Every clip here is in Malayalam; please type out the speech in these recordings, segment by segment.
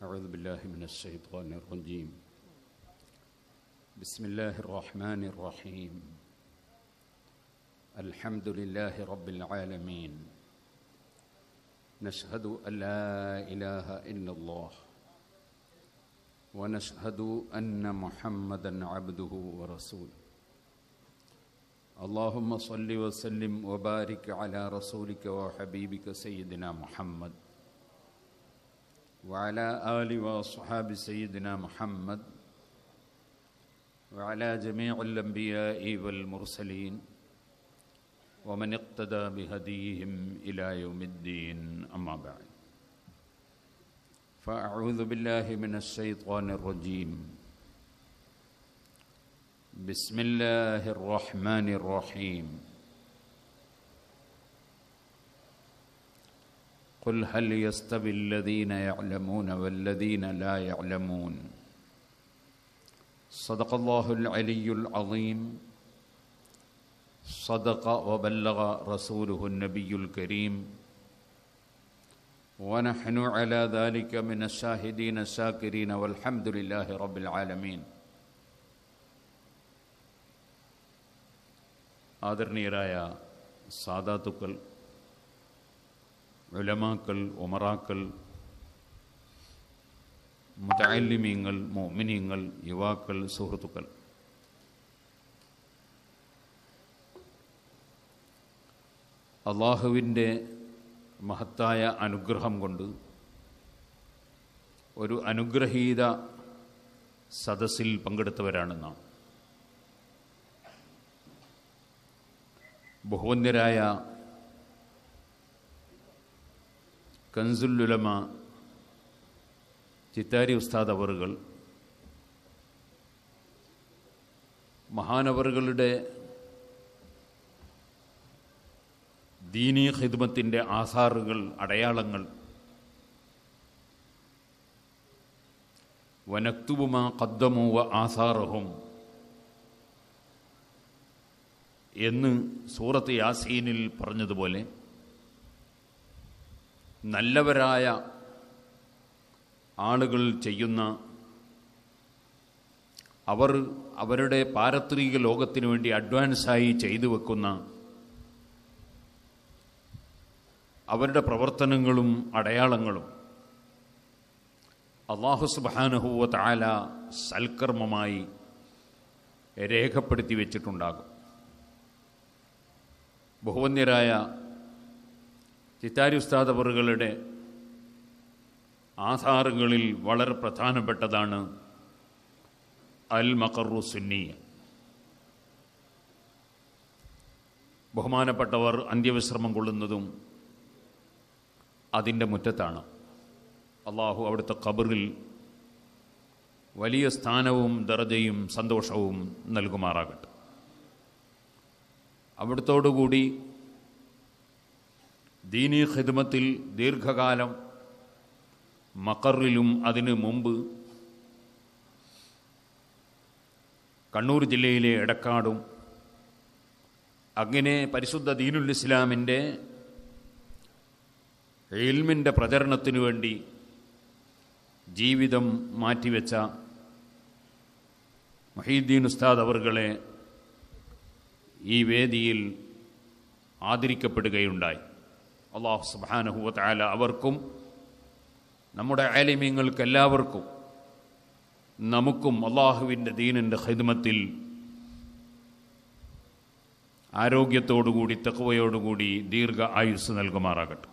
أعوذ بالله من الشيطان الرجيم بسم الله الرحمن الرحيم الحمد لله رب العالمين نشهد أن لا إله إلا الله ونشهد أن محمدا عبده ورسوله اللهم صل وسلم وبارك على رسولك وحبيبك سيدنا محمد وعلى آل وأصحاب سيدنا محمد وعلى جميع الأنبياء والمرسلين ومن اقتدى بهديهم إلى يوم الدين أما بعد فأعوذ بالله من الشيطان الرجيم بسم الله الرحمن الرحيم قل هل يستوي الذين يعلمون والذين لا يعلمون صدق الله العلي العظيم صدق وبلغ رسوله النبي الكريم ونحن على ذلك من الشاهدين الشاكرين والحمد لله رب العالمين ആദരണീയരായ സാദാത്തുക്കൾ ഉലമാക്കൾ ഉമറാക്കൾ മുതാലിമീങ്ങൾ മോമിനിയങ്ങൾ യുവാക്കൾ സുഹൃത്തുക്കൾ അള്ളാഹുവിൻ്റെ മഹത്തായ അനുഗ്രഹം കൊണ്ട് ഒരു അനുഗ്രഹീത സദസ്സിൽ പങ്കെടുത്തവരാണ് നാം ബഹുവന്യരായ കൻസുല്ലുലമ ചിത്താരി ഉസ്താദ് അവറുകൾ മഹാനവറുകളുടെ ദീനീ ഹിദ്മത്തിൻ്റെ ആസാറുകൾ അടയാളങ്ങൾ വനക്തുബുമാ കദ്ദമൂവ ആസാറഹും എന്ന് സൂറത്ത് യാസീനിൽ പറഞ്ഞതുപോലെ നല്ലവരായ ആളുകൾ ചെയ്യുന്ന അവർ അവരുടെ പാരത്രിക ലോകത്തിനു വേണ്ടി അഡ്വാൻസായി ചെയ്തു വെക്കുന്ന അവരുടെ പ്രവർത്തനങ്ങളും അടയാളങ്ങളും അള്ളാഹു സുബാനഹുവ താല സൽക്കർമ്മമായി രേഖപ്പെടുത്തി വെച്ചിട്ടുണ്ടാകും ബഹുവന്യരായ ചിത്താരി ഉസ്താദ് അവറുകളുടെ ആധാറുകളിൽ വളരെ പ്രധാനപ്പെട്ടതാണ് അൽ മക്കറു സുന്നിയ ബഹുമാനപ്പെട്ടവർ അന്ത്യവിശ്രമം കൊള്ളുന്നതും അതിൻ്റെ മുറ്റത്താണ് അള്ളാഹു അവിടുത്തെ ഖബറിൽ വലിയ സ്ഥാനവും ദർജയും സന്തോഷവും നൽകുമാറാകട്ടെ അവിടത്തോടുകൂടി ദീനീ ഖിദ്മത്തിൽ ദീർഘകാലം മക്കറിലും അതിനു മുമ്പ് കണ്ണൂർ ജില്ലയിലെ എടക്കാടും അങ്ങനെ പരിശുദ്ധ ദീനുൽ ഇസ്ലാമിൻ്റെ എൽമിൻ്റെ പ്രചരണത്തിനു വേണ്ടി ജീവിതം മാറ്റിവെച്ച മഹീദ്ദീൻ ഉസ്താദ് അവർകളെ ഈ വേദിയിൽ ആദരിക്കപ്പെടുകയുണ്ടായി അള്ളാഹു സുബാനഹുവല അവർക്കും നമ്മുടെ ആലിമ്യങ്ങൾക്ക് എല്ലാവർക്കും നമുക്കും അള്ളാഹുവിൻ്റെ ദീനിൻ്റെ ഹിദ്മത്തിൽ ആരോഗ്യത്തോടുകൂടി തെക്കുവയോടുകൂടി ദീർഘ ആയുസ് നൽകുമാറാകട്ടെ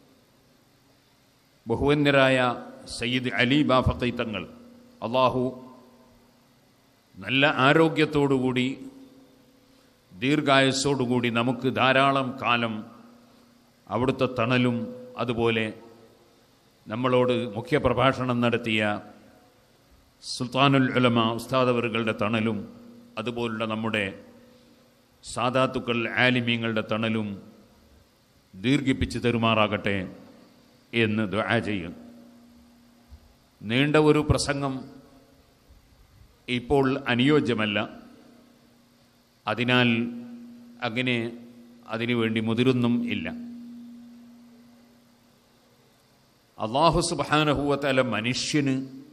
ബഹുവന്യരായ സയ്യിദ് അലി ബാഫത്തൈ തങ്ങൾ അള്ളാഹു നല്ല ആരോഗ്യത്തോടുകൂടി ദീർഘായുസ്സോടുകൂടി നമുക്ക് ധാരാളം കാലം അവിടുത്തെ തണലും അതുപോലെ നമ്മളോട് മുഖ്യപ്രഭാഷണം നടത്തിയ സുൽത്താനുൽ ഉലമ ഉസ്താദവറുകളുടെ തണലും അതുപോലുള്ള നമ്മുടെ സാധാത്തുക്കൾ ആലിമ്യങ്ങളുടെ തണലും ദീർഘിപ്പിച്ച് തരുമാറാകട്ടെ എന്ന് ദുആ ചെയ്യും നീണ്ട ഒരു പ്രസംഗം ഇപ്പോൾ അനുയോജ്യമല്ല അതിനാൽ അങ്ങനെ അതിനുവേണ്ടി മുതിരുന്നും ഇല്ല അള്ളാഹു സുബാനഹുവത്തല മനുഷ്യന്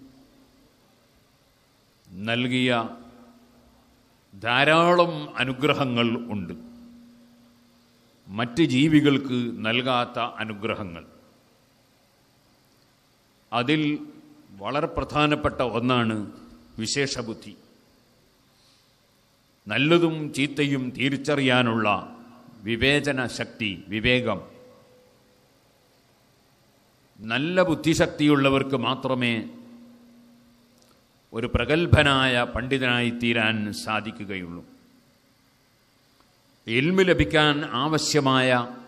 നൽകിയ ധാരാളം അനുഗ്രഹങ്ങൾ ഉണ്ട് മറ്റ് ജീവികൾക്ക് നൽകാത്ത അനുഗ്രഹങ്ങൾ അതിൽ വളരെ പ്രധാനപ്പെട്ട ഒന്നാണ് വിശേഷബുദ്ധി നല്ലതും ചീത്തയും തിരിച്ചറിയാനുള്ള വിവേചന ശക്തി വിവേകം നല്ല ബുദ്ധിശക്തിയുള്ളവർക്ക് മാത്രമേ ഒരു പ്രഗത്ഭനായ പണ്ഡിതനായി തീരാൻ സാധിക്കുകയുള്ളൂ ഇൽമ് ലഭിക്കാൻ ആവശ്യമായ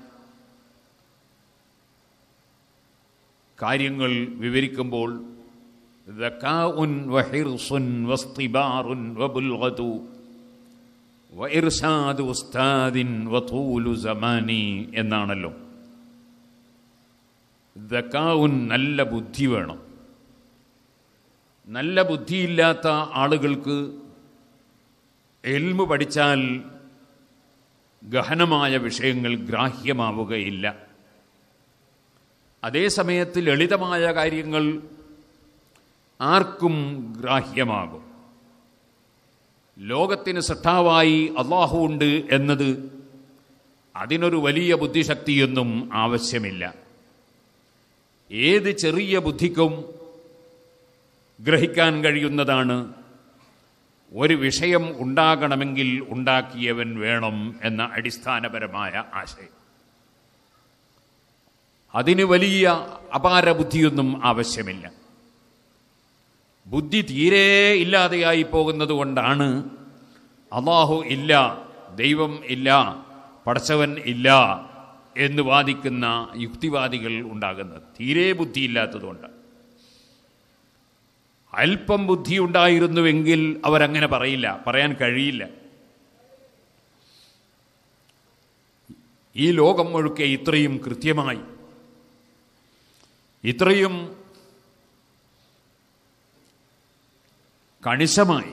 കാര്യങ്ങൾ വിവരിക്കുമ്പോൾ ذكاء وحرص واصطبار وبلغة وإرشاد أستاذ وطول زمان എന്നാണല്ലോ ദക്കാവുൻ നല്ല ബുദ്ധി വേണം നല്ല ബുദ്ധിയില്ലാത്ത ആളുകൾക്ക് എൽമ് പഠിച്ചാൽ ഗഹനമായ വിഷയങ്ങൾ ഗ്രാഹ്യമാവുകയില്ല അതേസമയത്ത് ലളിതമായ കാര്യങ്ങൾ ആർക്കും ഗ്രാഹ്യമാകും ലോകത്തിന് സൃഷ്ടാവായി അള്ളാഹു ഉണ്ട് എന്നത് അതിനൊരു വലിയ ബുദ്ധിശക്തിയൊന്നും ആവശ്യമില്ല ഏത് ചെറിയ ബുദ്ധിക്കും ഗ്രഹിക്കാൻ കഴിയുന്നതാണ് ഒരു വിഷയം ഉണ്ടാകണമെങ്കിൽ ഉണ്ടാക്കിയവൻ വേണം എന്ന അടിസ്ഥാനപരമായ ആശയം അതിന് വലിയ അപാര ബുദ്ധിയൊന്നും ആവശ്യമില്ല ബുദ്ധി തീരെ ഇല്ലാതെയായി പോകുന്നത് കൊണ്ടാണ് അള്ളാഹു ഇല്ല ദൈവം ഇല്ല പടച്ചവൻ ഇല്ല എന്ന് വാദിക്കുന്ന യുക്തിവാദികൾ ഉണ്ടാകുന്നത് തീരെ ബുദ്ധിയില്ലാത്തതുകൊണ്ട് അല്പം ബുദ്ധി ഉണ്ടായിരുന്നുവെങ്കിൽ അവരങ്ങനെ പറയില്ല പറയാൻ കഴിയില്ല ഈ ലോകം മുഴുക്കെ ഇത്രയും കൃത്യമായി ഇത്രയും കണിശമായി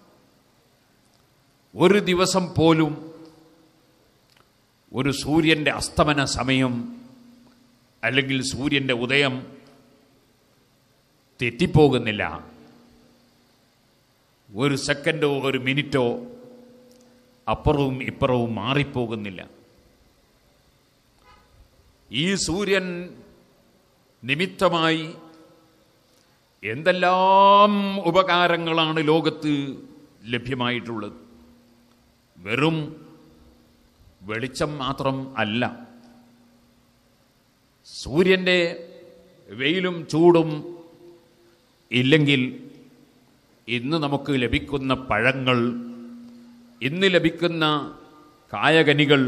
ഒരു ദിവസം പോലും ഒരു സൂര്യൻ്റെ അസ്തമന സമയം അല്ലെങ്കിൽ സൂര്യൻ്റെ ഉദയം തെറ്റിപ്പോകുന്നില്ല ഒരു സെക്കൻഡോ ഒരു മിനിറ്റോ അപ്പുറവും ഇപ്പുറവും മാറിപ്പോകുന്നില്ല ഈ സൂര്യൻ നിമിത്തമായി എന്തെല്ലാം ഉപകാരങ്ങളാണ് ലോകത്ത് ലഭ്യമായിട്ടുള്ളത് വെറും വെളിച്ചം മാത്രം അല്ല സൂര്യൻ്റെ വെയിലും ചൂടും ഇല്ലെങ്കിൽ ഇന്ന് നമുക്ക് ലഭിക്കുന്ന പഴങ്ങൾ ഇന്ന് ലഭിക്കുന്ന കായകനികൾ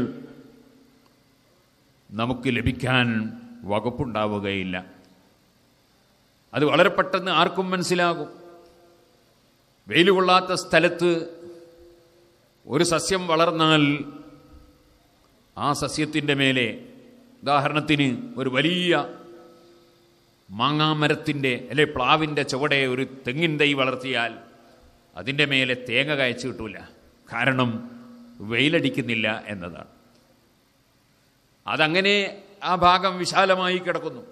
നമുക്ക് ലഭിക്കാൻ വകുപ്പുണ്ടാവുകയില്ല അത് വളരെ പെട്ടെന്ന് ആർക്കും മനസ്സിലാകും വെയിൽ കൊള്ളാത്ത സ്ഥലത്ത് ഒരു സസ്യം വളർന്നാൽ ആ സസ്യത്തിൻ്റെ മേലെ ഉദാഹരണത്തിന് ഒരു വലിയ മാങ്ങാമരത്തിൻ്റെ അല്ലെ പ്ലാവിൻ്റെ ചുവടെ ഒരു തെങ്ങിൻ തൈ വളർത്തിയാൽ അതിൻ്റെ മേലെ തേങ്ങ കയച്ചു കിട്ടൂല കാരണം വെയിലടിക്കുന്നില്ല എന്നതാണ് അതങ്ങനെ ആ ഭാഗം വിശാലമായി കിടക്കുന്നു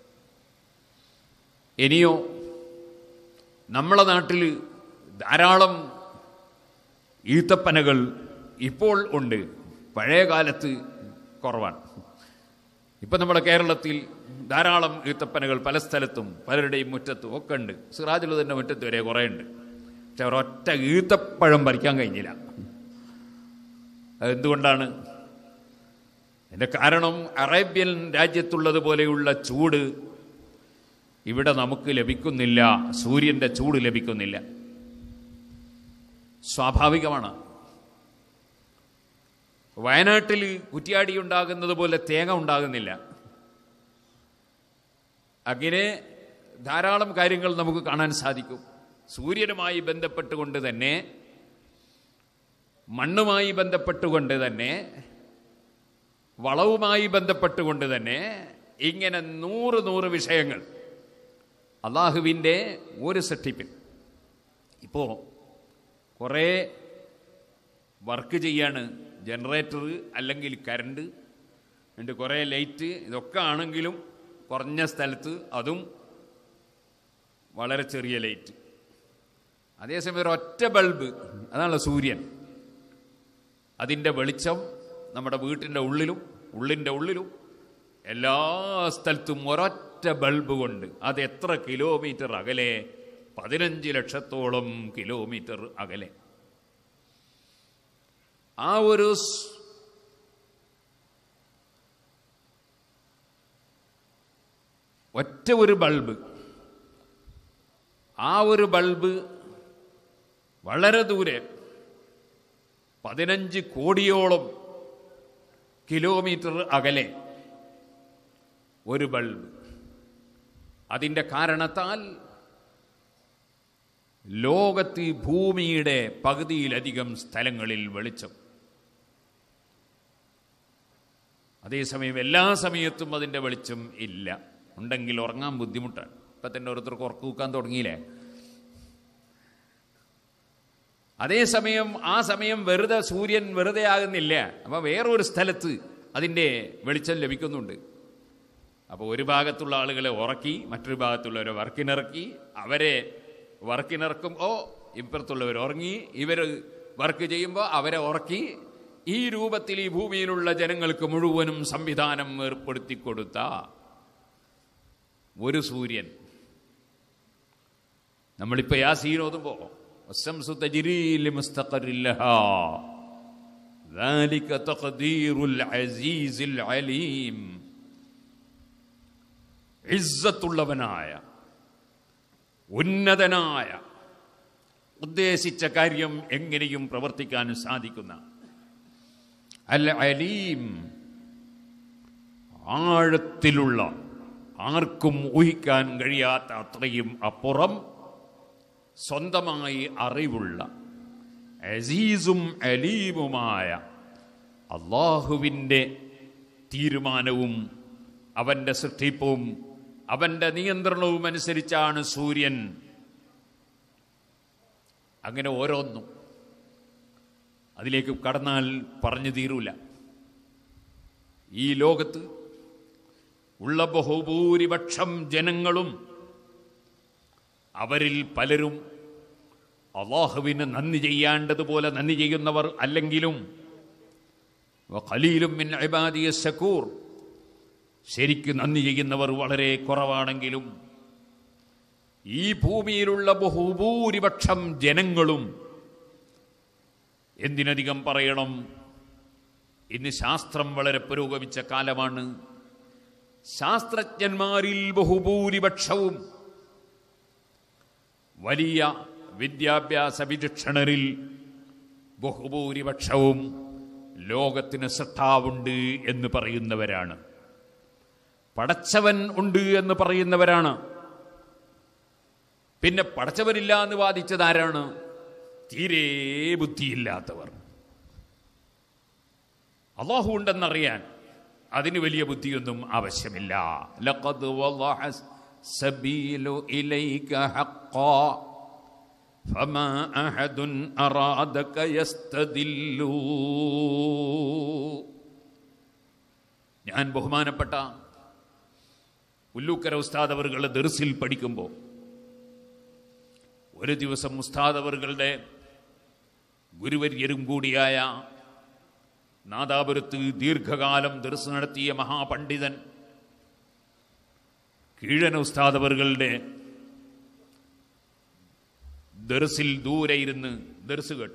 ഇനിയോ നമ്മളെ നാട്ടിൽ ധാരാളം ഈത്തപ്പനകൾ ഇപ്പോൾ ഉണ്ട് പഴയ കാലത്ത് കുറവാണ് ഇപ്പം നമ്മുടെ കേരളത്തിൽ ധാരാളം ഈത്തപ്പനകൾ പല സ്ഥലത്തും പലരുടെയും മുറ്റത്തും ഒക്കെ ഉണ്ട് സിറാജുൽ തന്നെ മുറ്റത്ത് വരെ കുറേ ഉണ്ട് പക്ഷെ ഒരൊറ്റ ഈത്തപ്പഴം പറിക്കാൻ കഴിഞ്ഞില്ല അതെന്തുകൊണ്ടാണ് അതിൻ്റെ കാരണം അറേബ്യൻ രാജ്യത്തുള്ളത് പോലെയുള്ള ചൂട് ഇവിടെ നമുക്ക് ലഭിക്കുന്നില്ല സൂര്യൻ്റെ ചൂട് ലഭിക്കുന്നില്ല സ്വാഭാവികമാണ് വയനാട്ടിൽ കുറ്റിയാടി ഉണ്ടാകുന്നത് പോലെ തേങ്ങ ഉണ്ടാകുന്നില്ല അങ്ങനെ ധാരാളം കാര്യങ്ങൾ നമുക്ക് കാണാൻ സാധിക്കും സൂര്യനുമായി ബന്ധപ്പെട്ടുകൊണ്ട് തന്നെ മണ്ണുമായി ബന്ധപ്പെട്ടുകൊണ്ട് തന്നെ വളവുമായി ബന്ധപ്പെട്ടുകൊണ്ട് തന്നെ ഇങ്ങനെ നൂറ് നൂറ് വിഷയങ്ങൾ അള്ളാഹുവിൻ്റെ ഒരു സൃഷ്ടിപ്പിൽ ഇപ്പോൾ കുറേ വർക്ക് ചെയ്യാണ് ജനറേറ്റർ അല്ലെങ്കിൽ കറണ്ട് എന്നിട്ട് കുറേ ലൈറ്റ് ഇതൊക്കെ ആണെങ്കിലും കുറഞ്ഞ സ്ഥലത്ത് അതും വളരെ ചെറിയ ലൈറ്റ് അതേസമയം ഒരു ഒറ്റ ബൾബ് അതാണല്ലോ സൂര്യൻ അതിൻ്റെ വെളിച്ചം നമ്മുടെ വീട്ടിൻ്റെ ഉള്ളിലും ഉള്ളിൻ്റെ ഉള്ളിലും എല്ലാ സ്ഥലത്തും ഒരൊറ്റ ബൾബ് കൊണ്ട് അത് എത്ര കിലോമീറ്റർ അകലെ പതിനഞ്ച് ലക്ഷത്തോളം കിലോമീറ്റർ അകലെ ആ ഒരു സ്- ഒറ്റ ഒരു ബൾബ് ആ ഒരു ബൾബ് വളരെ ദൂരെ പതിനഞ്ച് കോടിയോളം കിലോമീറ്റർ അകലെ ഒരു ബൾബ് അതിൻ്റെ കാരണത്താൽ ലോകത്ത് ഭൂമിയുടെ പകുതിയിലധികം സ്ഥലങ്ങളിൽ വെളിച്ചം അതേസമയം എല്ലാ സമയത്തും അതിൻ്റെ വെളിച്ചം ഇല്ല ഉണ്ടെങ്കിൽ ഉറങ്ങാൻ ബുദ്ധിമുട്ടാണ് ഇപ്പം തന്നെ ഓരോരുത്തർക്ക് ഉറക്കം വെക്കാൻ തുടങ്ങിയില്ലേ അതേസമയം ആ സമയം വെറുതെ സൂര്യൻ വെറുതെ ആകുന്നില്ല അപ്പം വേറൊരു സ്ഥലത്ത് അതിൻ്റെ വെളിച്ചം ലഭിക്കുന്നുണ്ട് അപ്പോൾ ഒരു ഭാഗത്തുള്ള ആളുകളെ ഉറക്കി മറ്റൊരു ഭാഗത്തുള്ളവരെ വർക്കിനിറക്കി അവരെ വർക്കിനിറക്കുമ്പോൾ ഇപ്പുറത്തുള്ളവർ ഉറങ്ങി ഇവർ വർക്ക് ചെയ്യുമ്പോൾ അവരെ ഉറക്കി ഈ രൂപത്തിൽ ഈ ഭൂമിയിലുള്ള ജനങ്ങൾക്ക് മുഴുവനും സംവിധാനം ഏർപ്പെടുത്തി കൊടുത്ത ഒരു സൂര്യൻ നമ്മളിപ്പോൾ യാസീൻ ഓതുമ്പോൾ والشمس تجري لمستقر لها ذلك تقدير العزيز العليم ഇസ്സത്തുള്ളവനായ ഉന്നതനായ ഉദ്ദേശിച്ച കാര്യം എങ്ങനെയും പ്രവർത്തിക്കാൻ സാധിക്കുന്ന അൽ അലീം ആഴത്തിലുള്ള ആർക്കും ഊഹിക്കാൻ കഴിയാത്ത അത്രയും അപ്പുറം സ്വന്തമായി അറിവുള്ള അസീസും അലീമുമായ അള്ളാഹുവിൻ്റെ തീരുമാനവും അവൻ്റെ സൃഷ്ടിപ്പും അവൻ്റെ നിയന്ത്രണവും അനുസരിച്ചാണ് സൂര്യൻ അങ്ങനെ ഓരോന്നും അതിലേക്ക് കടന്നാൽ പറഞ്ഞു തീരൂല ഈ ലോകത്ത് ഉള്ള ബഹുഭൂരിപക്ഷം ജനങ്ങളും അവരിൽ പലരും അള്ളാഹുവിന് നന്ദി ചെയ്യാണ്ടതുപോലെ നന്ദി ചെയ്യുന്നവർ അല്ലെങ്കിലും ഖലീലും മിൻ ഇബാദിയ ശക്കൂർ ശരിക്ക് നന്ദി ചെയ്യുന്നവർ വളരെ കുറവാണെങ്കിലും ഈ ഭൂമിയിലുള്ള ബഹുഭൂരിപക്ഷം ജനങ്ങളും എന്തിനധികം പറയണം ഇന്ന് ശാസ്ത്രം വളരെ പുരോഗമിച്ച കാലമാണ് ശാസ്ത്രജ്ഞന്മാരിൽ ബഹുഭൂരിപക്ഷവും വലിയ വിദ്യാഭ്യാസ വിചക്ഷണരിൽ ബഹുഭൂരിപക്ഷവും ലോകത്തിന് സൃഷ്ടാവുണ്ട് എന്ന് പറയുന്നവരാണ് പടച്ചവൻ ഉണ്ട് എന്ന് പറയുന്നവരാണ് പിന്നെ പടച്ചവനില്ല എന്ന് വാദിച്ചത് ആരാണ് തീരെ ബുദ്ധിയില്ലാത്തവർ അള്ളാഹു ഉണ്ടെന്നറിയാൻ അതിന് വലിയ ബുദ്ധിയൊന്നും ആവശ്യമില്ല ലഖദ് വളഹ സബീലു ഇലൈക ഹഖ്ഖാ فما أحد أرادك يستدل ഞാൻ ബഹുമാനപ്പെട്ട ഉല്ലൂക്കര ഉസ്താദ് അവറുകളുടെ ദർസിൽ പഠിക്കുമ്പോൾ ഒരു ദിവസം ഉസ്താദ് അവറുകളുടെ ഗുരുവര്യരും കൂടിയായ നാദാപുരത്ത് ദീർഘകാലം ദർസ് നടത്തിയ മഹാപണ്ഡിതൻ കീഴന ഉസ്താദ് അവറുകളുടെ ദർസിൽ ദൂരെ ഇരുന്ന് ദർസ് കേട്ടു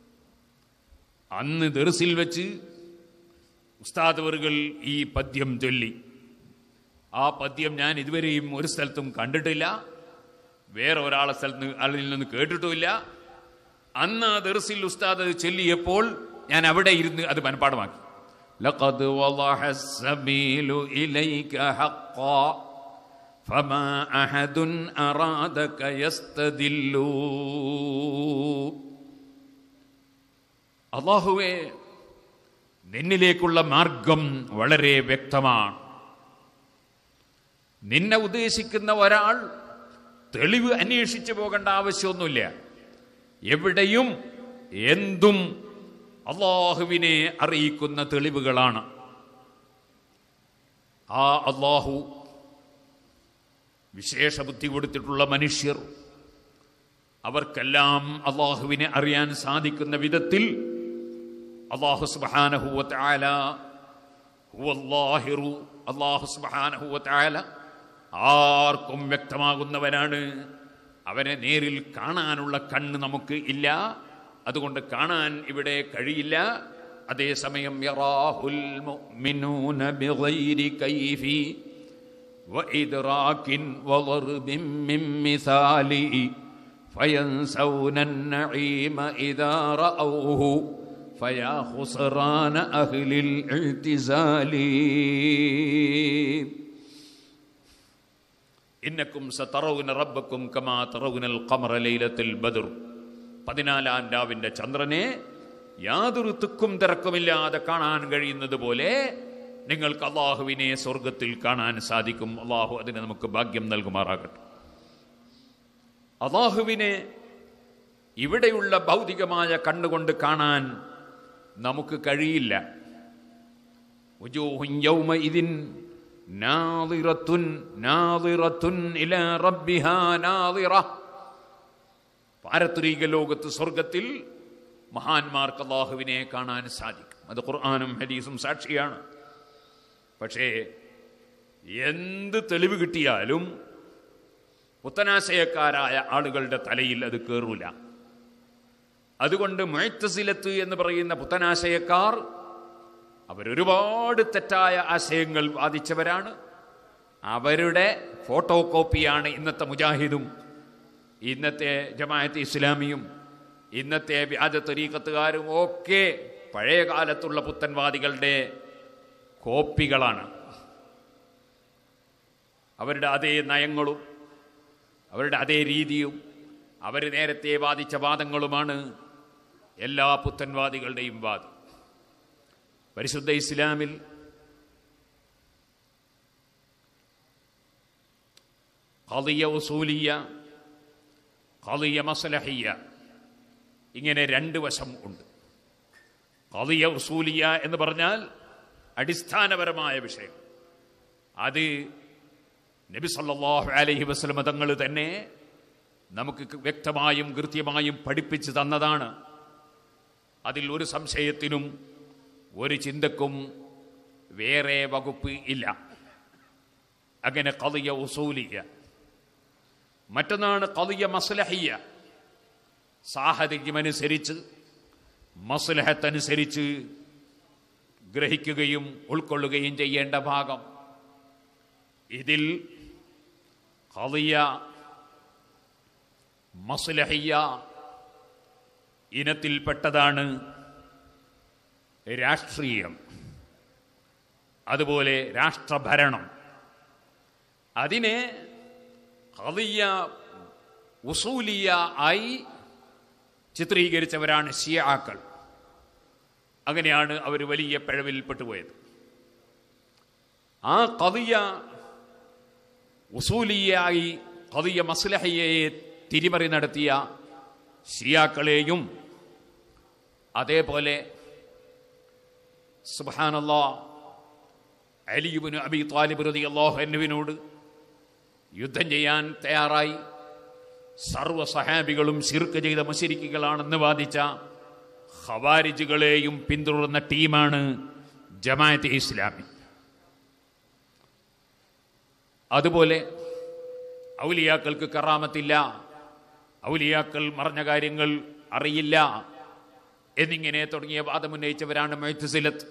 അന്ന് ദർസിൽ വെച്ച് ഉസ്താദവറുകൾ ഈ പദ്യം ചൊല്ലി ആ പദ്യം ഞാൻ ഇതുവരെയും ഒരു സ്ഥലത്തും കണ്ടിട്ടില്ല വേറെ ഒരാളെ സ്ഥലത്ത് ആളിൽ നിന്ന് കേട്ടിട്ടുമില്ല അന്ന് ആ ദർസിൽ ഉസ്താദ് അത് ചൊല്ലിയപ്പോൾ ഞാൻ അവിടെ ഇരുന്ന് അത് മനപ്പാടമാക്കി لقد وضح السبيل إليك حقا فما أحد أرادك يستدل അള്ളാഹുവേ നിന്നിലേക്കുള്ള മാർഗം വളരെ വ്യക്തമാണ് നിന്നെ ഉദ്ദേശിക്കുന്ന ഒരാൾ തെളിവ് അന്വേഷിച്ചു പോകേണ്ട ആവശ്യമൊന്നുമില്ല എവിടെയും എന്തും അള്ളാഹുവിനെ അറിയിക്കുന്ന തെളിവുകളാണ് ആ അള്ളാഹു വിശേഷ ബുദ്ധി കൊടുത്തിട്ടുള്ള മനുഷ്യർ അവർക്കെല്ലാം അള്ളാഹുവിനെ അറിയാൻ സാധിക്കുന്ന വിധത്തിൽ അള്ളാഹു സുബാനഹുവല അള്ളാഹു സുബാനഹുവല ആർക്കും വ്യക്തമാകുന്നവനാണ് അവനെ നേരിൽ കാണാനുള്ള കണ്ണ് നമുക്ക് ഇല്ല അതുകൊണ്ട് കാണാൻ ഇവിടെ കഴിയില്ല അതേസമയം യറാഹുൽ മുഅ്മിനൂന ബിഗൈരി കൈഫി وإدراك وضرب من مثال فينسون النعيم إذا رأوه فيا خسران أهل الاعتزال إنكم سترون ربكم كما ترون القمر ليلة البدر പതിനാലാം രാവിന്റെ ചന്ദ്രനെ യാതൊരു തുക്കും തിരക്കുമില്ലാതെ കാണാൻ കഴിയുന്നത് പോലെ നിങ്ങൾക്ക് അള്ളാഹുവിനെ സ്വർഗത്തിൽ കാണാൻ സാധിക്കും അള്ളാഹു അതിന് നമുക്ക് ഭാഗ്യം നൽകുമാറാകട്ടെ അള്ളാഹുവിനെ ഇവിടെയുള്ള ഭൗതികമായ കണ്ണുകൊണ്ട് കാണാൻ നമുക്ക് കഴിയില്ല وجوه يومئذ ناظرة ناظرة إلى ربها ناظرة പാരത്രിക ലോകത്ത് സ്വർഗത്തിൽ മഹാന്മാർക്ക് അള്ളാഹുവിനെ കാണാൻ സാധിക്കും അത് ഖുർആാനും ഹദീസും സാക്ഷിയാണ് പക്ഷേ എന്ത് തെളിവ് കിട്ടിയാലും പുത്തനാശയക്കാരായ ആളുകളുടെ തലയിൽ അത് കയറൂല അതുകൊണ്ട് മുഴത്തസിലത്ത് എന്ന് പറയുന്ന പുത്തനാശയക്കാർ അവരൊരുപാട് തെറ്റായ ആശയങ്ങൾ വാദിച്ചവരാണ് അവരുടെ ഫോട്ടോ കോപ്പിയാണ് ഇന്നത്തെ മുജാഹിദും ഇന്നത്തെ ജമാഅത്ത് ഇസ്ലാമിയും ഇന്നത്തെ വ്യാജ തരീക്കത്തുകാരും ഒക്കെ പഴയ കാലത്തുള്ള പുത്തൻവാദികളുടെ കോപ്പികളാണ് അവരുടെ അതേ നയങ്ങളും അവരുടെ അതേ രീതിയും അവർ നേരത്തെ വാദിച്ച വാദങ്ങളുമാണ് എല്ലാ പുത്തൻവാദികളുടെയും വാദം പരിശുദ്ധ ഇസ്ലാമിൽ ഖദിയ ഉസൂലിയ ഖദിയ മസലഹിയ ഇങ്ങനെ രണ്ട് വശം ഉണ്ട് ഖദിയ ഉസൂലിയ എന്ന് പറഞ്ഞാൽ അടിസ്ഥാനപരമായ വിഷയം അത് നബി സല്ലല്ലാഹു അലൈഹി വസല്ലം തങ്ങൾ തന്നെ നമുക്ക് വ്യക്തമായും കൃത്യമായും പഠിപ്പിച്ചു തന്നതാണ് അതിൽ ഒരു സംശയത്തിനും ഒരു ചിന്തക്കും വേറെ വകുപ്പ് ഇല്ല അങ്ങനെ കതിയ ഉസൂലിയ മറ്റൊന്നാണ് കതിയ മസ്ലഹിയ സാഹചര്യമനുസരിച്ച് മസ്ലഹത്തനുസരിച്ച് ഗ്രഹിക്കുകയും ഉൾക്കൊള്ളുകയും ചെയ്യേണ്ട ഭാഗം ഇതിൽ കതിയ മസ്ലഹിയ ഇനത്തിൽപ്പെട്ടതാണ് രാഷ്ട്രീയം അതുപോലെ രാഷ്ട്രഭരണം അതിനെ കവിയ ഉസൂലിയ ആയി ചിത്രീകരിച്ചവരാണ് ഷിയാക്കൾ അങ്ങനെയാണ് അവർ വലിയ പിഴവിൽ പെട്ടുപോയത് ആ കവിയ ഉസൂലിയായി കവിയ മസ്ലഹയെ തിരിമറി നടത്തിയ ഷിയാക്കളെയും അതേപോലെ സുബാനല്ലാ അലിയുബിന് അബി താലിബ് റതി അള്ളാഹുവിനോട് യുദ്ധം ചെയ്യാൻ തയ്യാറായി സർവ്വ സഹാബികളും ശിർക്ക് ചെയ്ത മുശരിക്കുകളാണെന്ന് വാദിച്ച ഖവാരിജുകളെയും പിന്തുടർന്ന ടീമാണ് ജമാഅത്തെ ഇസ്ലാമി അതുപോലെ ഔലിയാക്കൾക്ക് കറാമത്തില്ല ഔലിയാക്കൾ മറഞ്ഞ കാര്യങ്ങൾ അറിയില്ല എന്നിങ്ങനെ തുടങ്ങിയ വാദമുന്നയിച്ചവരാണ് മൈത്തുസിലത്ത്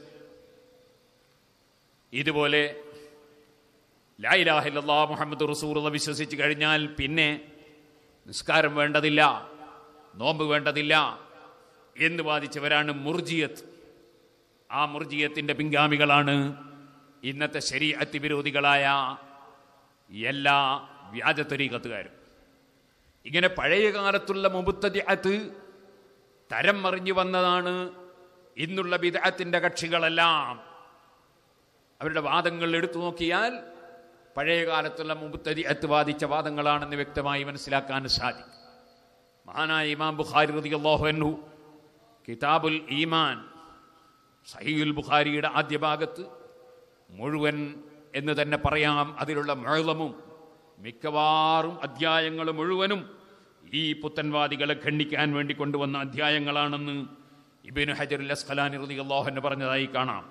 ഇതുപോലെ ലായിലാഹില്ലാ മുഹമ്മദ് റസൂറുള്ള വിശ്വസിച്ച് കഴിഞ്ഞാൽ പിന്നെ നിസ്കാരം വേണ്ടതില്ല നോമ്പ് വേണ്ടതില്ല എന്ന് വാദിച്ചവരാണ് മുർജിയത്ത് ആ മുർജിയത്തിൻ്റെ പിൻഗാമികളാണ് ഇന്നത്തെ ശരീഅത്ത് വിരോധികളായ എല്ലാ വ്യാജ തരീകത്തുകാരും ഇങ്ങനെ പഴയ കാലത്തുള്ള മുബുത്തതിഅത്ത് തരം മറിഞ്ഞു വന്നതാണ് ഇന്നുള്ള ബിദഅത്തിന്റെ കക്ഷികളെല്ലാം അവരുടെ വാദങ്ങൾ എടുത്തു നോക്കിയാൽ പഴയ കാലത്തുള്ള മുബുത്തതിഅത്ത് വാദിച്ച വാദങ്ങളാണെന്ന് വ്യക്തമായി മനസ്സിലാക്കാൻ സാധിക്കും മഹാനായ ഇമാം ബുഖാരി റളിയല്ലാഹു അൻഹു കിതാബുൽ ഈമാൻ സഹീൽ ബുഖാരിയുടെ ആദ്യ ഭാഗത്ത് മുഴുവൻ എന്ന് തന്നെ പറയാം അതിലുള്ള മുഴലമും മിക്കവാറും അധ്യായങ്ങൾ മുഴുവനും ഈ പുത്തൻവാദികളെ ഖണ്ഡിക്കാൻ വേണ്ടി കൊണ്ടുവന്ന അധ്യായങ്ങളാണെന്ന് ഇബിന് ഹജറുൽ അസ്ഖലാനി റളിയല്ലാഹു പറഞ്ഞതായി കാണാം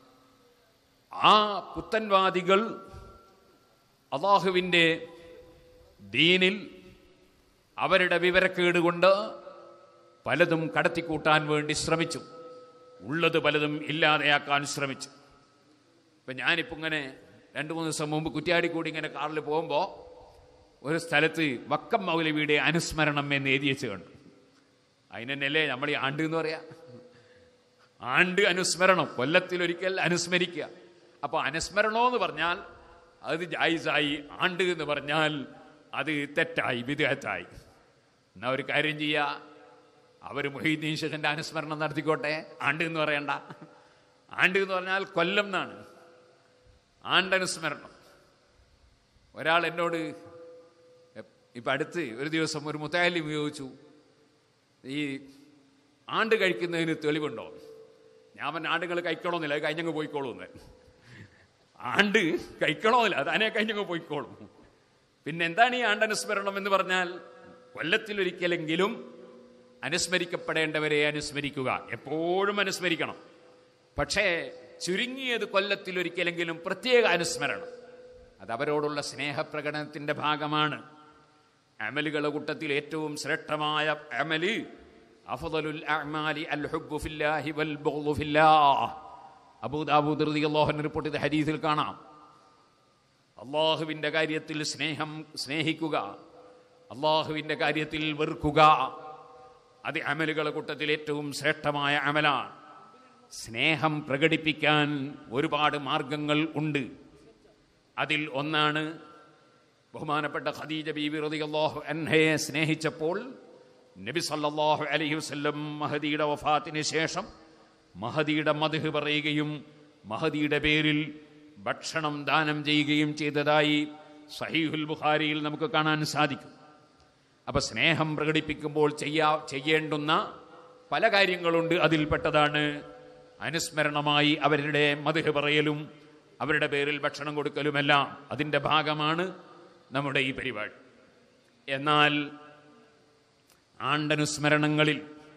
ആ പുത്തൻവാദികൾ അള്ളാഹുവിൻ്റെ ദീനിൽ അവരുടെ വിവരക്കേട് കൊണ്ട് പലതും കടത്തിക്കൂട്ടാൻ വേണ്ടി ശ്രമിച്ചു ഉള്ളത് പലതും ഇല്ലാതെയാക്കാൻ ശ്രമിച്ചു ഇപ്പം ഞാനിപ്പോൾ ഇങ്ങനെ രണ്ട് മൂന്ന് ദിവസം മുമ്പ് കുറ്റ്യാടിക്കൂടി ഇങ്ങനെ കാറിൽ പോകുമ്പോൾ ഒരു സ്ഥലത്ത് വക്കം മൗലവിയുടെ അനുസ്മരണം എന്ന് എഴുതി വെച്ച് കണ്ടു അതിനല്ലേ നമ്മൾ ഈ ആണ്ട് എന്ന് പറയാ ആണ്ട് അനുസ്മരണം കൊല്ലത്തിലൊരിക്കൽ അനുസ്മരിക്കുക അപ്പോൾ അനുസ്മരണോ എന്ന് പറഞ്ഞാൽ അത് ജായിസായി ആണ്ട് എന്ന് പറഞ്ഞാൽ അത് തെറ്റായി വിദേഹത്തായി എന്നാ ഒരു കാര്യം ചെയ്യുക അവർ മൊഹീദ്ദീൻ ഷെഖിൻ്റെ അനുസ്മരണം നടത്തിക്കോട്ടെ ആണ്ട് എന്ന് പറയണ്ട ആണ്ട് എന്ന് പറഞ്ഞാൽ കൊല്ലം എന്നാണ് ആണ്ടനുസ്മരണം ഒരാൾ എന്നോട് ഇപ്പം അടുത്ത് ഒരു ദിവസം ഒരു മുത്തായാലും ഉപയോഗിച്ചു ഈ ആണ്ട് കഴിക്കുന്നതിന് തെളിവുണ്ടോ ഞാൻ പറഞ്ഞ ആണ്ടുകൾ കഴിക്കണമെന്നില്ല അത് കഴിഞ്ഞങ്ങ് പോയിക്കോളൂന്ന് ആണ്ട് കഴിക്കണമെന്നില്ല അത് അതിനെ കഴിഞ്ഞങ്ങ് പോയിക്കോളും പിന്നെ എന്താണ് ഈ ആണ്ടനുസ്മരണം എന്ന് പറഞ്ഞാൽ കൊല്ലത്തിലൊരിക്കലെങ്കിലും അനുസ്മരിക്കപ്പെടേണ്ടവരെ അനുസ്മരിക്കുക എപ്പോഴും അനുസ്മരിക്കണം പക്ഷേ ചുരുങ്ങിയത് കൊല്ലത്തിലൊരിക്കലെങ്കിലും പ്രത്യേക അനുസ്മരണം അത് അവരോടുള്ള സ്നേഹപ്രകടനത്തിന്റെ ഭാഗമാണ് അമലുകളുടെ കൂട്ടത്തിൽ ഏറ്റവും ശ്രേഷ്ഠമായ അമല് അഫദലുൽ അഅ്മാലി അൽ ഹുബ്ബു ഫില്ലാഹി വൽ ബഗ്ളു ഫില്ലാഹ് അബൂദാബൂദ് റളിയല്ലാഹു അൻഹു റിപ്പോർട്ട് ചെയ്ത ഹദീസിൽ കാണാം അള്ളാഹുവിൻ്റെ കാര്യത്തിൽ സ്നേഹം സ്നേഹിക്കുക അള്ളാഹുവിൻ്റെ കാര്യത്തിൽ വെറുക്കുക അത് അമലുകളുടെ കൂട്ടത്തിൽ ഏറ്റവും ശ്രേഷ്ഠമായ അമലാണ് സ്നേഹം പ്രകടിപ്പിക്കാൻ ഒരുപാട് മാർഗങ്ങൾ ഉണ്ട് അതിൽ ഒന്നാണ് ബഹുമാനപ്പെട്ട ഖദീജ ബീബി റളിയല്ലാഹു അൻഹയെ സ്നേഹിച്ചപ്പോൾ നബി സല്ലല്ലാഹു അലൈഹി വസല്ലം മഹദിയുടെ വഫാത്തിന് ശേഷം മഹദിയുടെ മധു പറയുകയും മഹദിയുടെ പേരിൽ ഭക്ഷണം ദാനം ചെയ്യുകയും ചെയ്തതായി സഹീഹുൽ ബുഖാരിയിൽ നമുക്ക് കാണാൻ സാധിക്കും അപ്പൊ സ്നേഹം പ്രകടിപ്പിക്കുമ്പോൾ ചെയ്യാ ചെയ്യേണ്ടുന്ന പല കാര്യങ്ങളുണ്ട് അതിൽപ്പെട്ടതാണ് അനുസ്മരണമായി അവരുടെ മധു പറയലും അവരുടെ പേരിൽ ഭക്ഷണം കൊടുക്കലുമെല്ലാം അതിൻ്റെ ഭാഗമാണ് നമ്മുടെ ഈ പരിപാടി എന്നാൽ ആണ്ടനുസ്മരണങ്ങളിൽ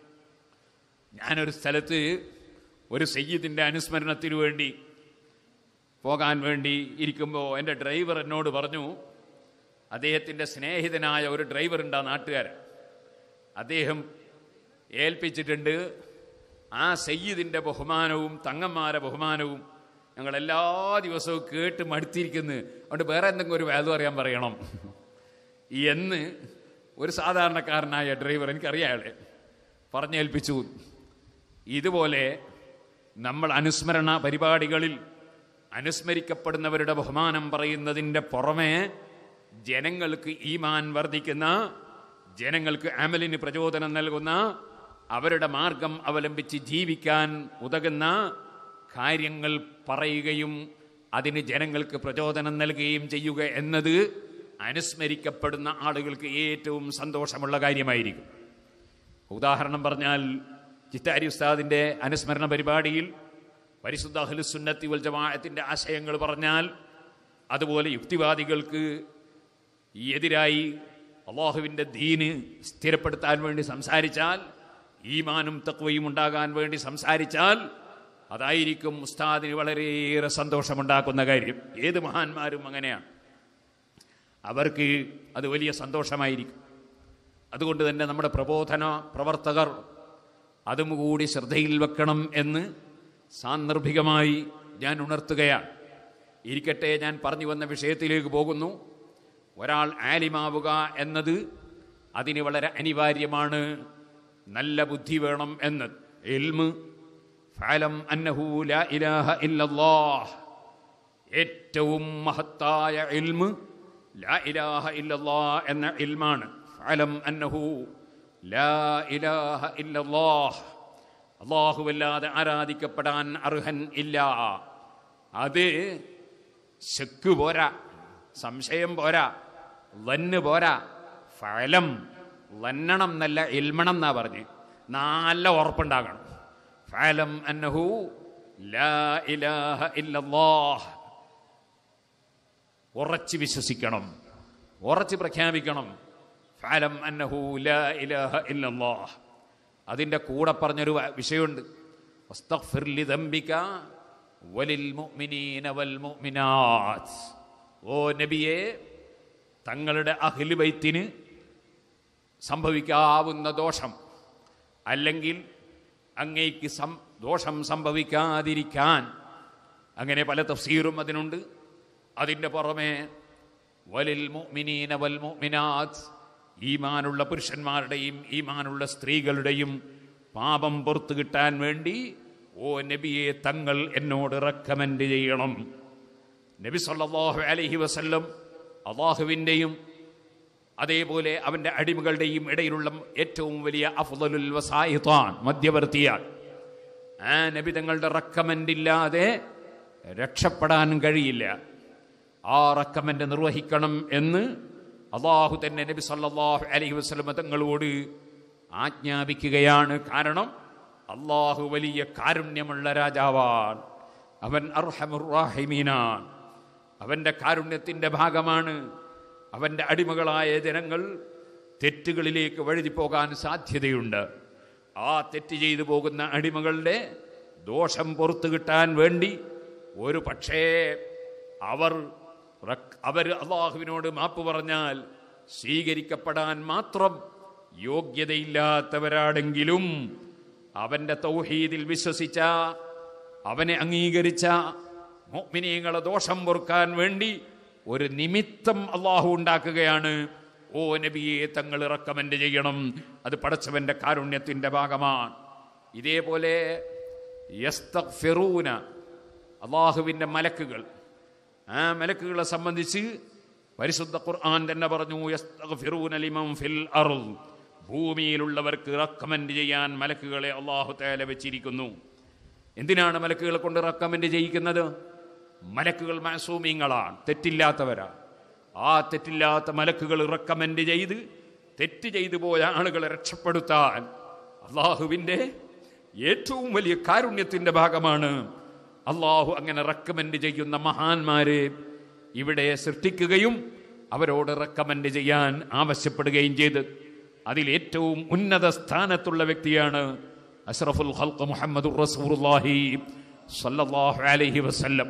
ഞാനൊരു സ്ഥലത്ത് ഒരു സയ്യിദിൻ്റെ അനുസ്മരണത്തിന് വേണ്ടി പോകാൻ വേണ്ടി ഇരിക്കുമ്പോൾ എൻ്റെ ഡ്രൈവർ എന്നോട് പറഞ്ഞു അദ്ദേഹത്തിൻ്റെ സ്നേഹിതനായ ഒരു ഡ്രൈവർ ഉണ്ട് ആ നാട്ടുകാരൻ അദ്ദേഹം ഏൽപ്പിച്ചിട്ടുണ്ട് ആ സയ്യിദിൻ്റെ ബഹുമാനവും തങ്ങന്മാരെ ബഹുമാനവും ഞങ്ങൾ എല്ലാ ദിവസവും കേട്ട് മടുത്തിരിക്കുന്നു അതുകൊണ്ട് വേറെ എന്തെങ്കിലും ഒരു വേദം അറിയാൻ പറയണം എന്ന് ഒരു സാധാരണക്കാരനായ ഡ്രൈവർ എനിക്കറിയാം അയാളെ പറഞ്ഞേൽപ്പിച്ചു ഇതുപോലെ നമ്മൾ അനുസ്മരണ പരിപാടികളിൽ അനുസ്മരിക്കപ്പെടുന്നവരുടെ ബഹുമാനം പറയുന്നതിൻ്റെ പുറമെ ജനങ്ങൾക്ക് ഈമാൻ വർദ്ധിക്കുന്ന ജനങ്ങൾക്ക് അമലിന് പ്രചോദനം നൽകുന്ന അവരുടെ മാർഗം അവലംബിച്ച് ജീവിക്കാൻ ഉതകുന്ന കാര്യങ്ങൾ പറയുകയും അതിന് ജനങ്ങൾക്ക് പ്രചോദനം നൽകുകയും ചെയ്യുക എന്നത് അനുസ്മരിക്കപ്പെടുന്ന ആളുകൾക്ക് ഏറ്റവും സന്തോഷമുള്ള കാര്യമായിരിക്കും ഉദാഹരണം പറഞ്ഞാൽ ചിത്താരി ഉസ്താദിൻ്റെ അനുസ്മരണ പരിപാടിയിൽ പരിശുദ്ധ അഹ്ലുസുന്നത്തി വൽ ജമാഅത്തിൻ്റെ ആശയങ്ങൾ പറഞ്ഞാൽ അതുപോലെ യുക്തിവാദികൾക്ക് എതിരായി അള്ളാഹുവിൻ്റെ ദീന് സ്ഥിരപ്പെടുത്താൻ വേണ്ടി സംസാരിച്ചാൽ ഈമാനും തക്വയും ഉണ്ടാകാൻ വേണ്ടി സംസാരിച്ചാൽ അതായിരിക്കും ഉസ്താദിന് വളരെയേറെ സന്തോഷമുണ്ടാക്കുന്ന കാര്യം ഏത് മഹാന്മാരും അങ്ങനെയാണ് അവർക്ക് അത് വലിയ സന്തോഷമായിരിക്കും അതുകൊണ്ട് തന്നെ നമ്മുടെ പ്രബോധന പ്രവർത്തകർ അതും കൂടി ശ്രദ്ധയിൽ വെക്കണം എന്ന് സാന്ദർഭികമായി ഞാൻ ഉണർത്തുകയാണ് ഇരിക്കട്ടെ ഞാൻ പറഞ്ഞു വന്ന വിഷയത്തിലേക്ക് പോകുന്നു ഒരാൾ ആലിമാവുക എന്നത് അതിന് വളരെ അനിവാര്യമാണ് നല്ല ബുദ്ധി വേണം എന്ന് എൽമ് ഫലം അന്നഹു ലാ ഇലാഹ ഇല്ലല്ലാഹ് ഏറ്റവും മഹത്തായ ഇൽമ് ലാ ഇലാഹ ഇല്ലല്ലാഹ് എന്ന ഇൽമാണ് ഫലം അന്നഹു ലാ ഇലാഹ ഇല്ലല്ലാഹ് അള്ളാഹുവല്ലാതെ ആരാധിക്കപ്പെടാൻ അർഹൻ ഇല്ല അത് ശക്ക് പോരാ സംശയം പോരാ ലന്ന് പോരാ ഫലം ലന്നണം എന്നല്ല ഇൽമണം എന്നാ പറഞ്ഞ് നല്ല ഉറപ്പുണ്ടാകണം ഫലം അന്നഹു ലാ ഇലാഹ ഇല്ലല്ലാഹ് ഉറച്ചു വിശ്വസിക്കണം ഉറച്ച് പ്രഖ്യാപിക്കണം ഫാലം അന്നഹു ലാ ഇലാഹ ഇല്ലല്ലാഹ് അതിൻ്റെ കൂടെ പറഞ്ഞൊരു വ- വിഷയമുണ്ട് വസ്തഗ്ഫിർ ലിദംബിക വലിൽ മുഅ്മിനീന വൽ മുഅ്മിനാത്ത് ഓ നബിയെ തങ്ങളുടെ അഹ്ലു ബൈത്തിന് സംഭവിക്കാവുന്ന ദോഷം അല്ലെങ്കിൽ അങ്ങേക്ക് സം ദോഷം സംഭവിക്കാതിരിക്കാൻ അങ്ങനെ പല തഫ്സീറും അതിനുണ്ട് അതിൻ്റെ പുറമെ വലിൽ മുഅ്മിനീന വൽ മുഅ്മിനാത്ത് ഈമാനുള്ള പുരുഷന്മാരുടെയും ഈമാനുള്ള സ്ത്രീകളുടെയും പാപം പുറത്തു കിട്ടാൻ വേണ്ടി ഓ നബിയെ തങ്ങൾ എന്നോട് റെക്കമെൻഡ് ചെയ്യണം നബി സല്ലല്ലാഹു അലൈഹി വസല്ലം അള്ളാഹുവിൻ്റെയും അതേപോലെ അവൻ്റെ അടിമകളുടെയും ഇടയിലുള്ള ഏറ്റവും വലിയ അഫ്ദലുൽ വസായിത്താൻ മധ്യവർത്തിയാണ് ആ നബി തങ്ങളുടെ റെക്കമെൻഡ് ഇല്ലാതെ രക്ഷപ്പെടാൻ കഴിയില്ല ആ റെക്കമെൻഡ് നിർവഹിക്കണം എന്ന് അള്ളാഹു തന്നെ നബി സല്ലല്ലാഹു അലൈഹി വസല്ലം തങ്ങളോട് ആജ്ഞാപിക്കുകയാണ് കാരണം അള്ളാഹു വലിയ കാരുണ്യമുള്ള രാജാവാണ് അവൻ അർഹമുറാഹിമീനാണ് അവൻ്റെ കാരുണ്യത്തിൻ്റെ ഭാഗമാണ് അവൻ്റെ അടിമകളായ ജനങ്ങൾ തെറ്റുകളിലേക്ക് വഴുതി പോകാൻ സാധ്യതയുണ്ട് ആ തെറ്റ് ചെയ്തു പോകുന്ന അടിമകളുടെ ദോഷം പുറത്തു കിട്ടാൻ വേണ്ടി ഒരു പക്ഷേ അവർ റക്- അവർ അള്ളാഹുവിനോട് മാപ്പ് പറഞ്ഞാൽ സ്വീകരിക്കപ്പെടാൻ മാത്രം യോഗ്യതയില്ലാത്തവരാണെങ്കിലും അവൻ്റെ തൗഹീദിൽ വിശ്വസിച്ച അവനെ അംഗീകരിച്ച മോമിനിയങ്ങളെ ദോഷം പൊറുക്കാൻ വേണ്ടി ഒരു നിമിത്തം അള്ളാഹു ഉണ്ടാക്കുകയാണ് ഓ നബിയെ തങ്ങൾ റെക്കമെൻഡ് ചെയ്യണം അത് പടച്ചവന്റെ കാരുണ്യത്തിന്റെ ഭാഗമാണ് ഇതേപോലെ യസ്തഗ്ഫിറൂന അള്ളാഹുവിൻ്റെ മലക്കുകൾ ആ മലക്കുകളെ സംബന്ധിച്ച് പരിശുദ്ധ ഖുർആൻ തന്നെ പറഞ്ഞു യസ്തഗ്ഫിറൂന ലിമൻ ഫിൽ അർദ് ഭൂമിയിലുള്ളവർക്ക് റെക്കമെൻഡ് ചെയ്യാൻ മലക്കുകളെ അള്ളാഹു തേല വെച്ചിരിക്കുന്നു എന്തിനാണ് മലക്കുകളെ കൊണ്ട് റെക്കമെൻഡ് ചെയ്യിക്കുന്നത് മലക്കുകൾ മാസൂമിങ്ങളാണ് തെറ്റില്ലാത്തവരാണ് ആ തെറ്റില്ലാത്ത മലക്കുകൾ റെക്കമെൻഡ് ചെയ്ത് തെറ്റ് ചെയ്തു പോയ ആളുകളെ രക്ഷപ്പെടുത്താൻ അള്ളാഹുവിൻ്റെ ഏറ്റവും വലിയ കാരുണ്യത്തിൻ്റെ ഭാഗമാണ് അള്ളാഹു അങ്ങനെ റെക്കമെൻഡ് ചെയ്യുന്ന മഹാന്മാരെ ഇവിടെ സൃഷ്ടിക്കുകയും അവരോട് റെക്കമെൻഡ് ചെയ്യാൻ ആവശ്യപ്പെടുകയും ചെയ്ത് അതിൽ ഏറ്റവും ഉന്നത സ്ഥാനത്തുള്ള വ്യക്തിയാണ് അഷ്റഫുൽ ഖൽഖ് മുഹമ്മദ് റസൂലുള്ളാഹി സല്ലല്ലാഹു അലൈഹി വസല്ലം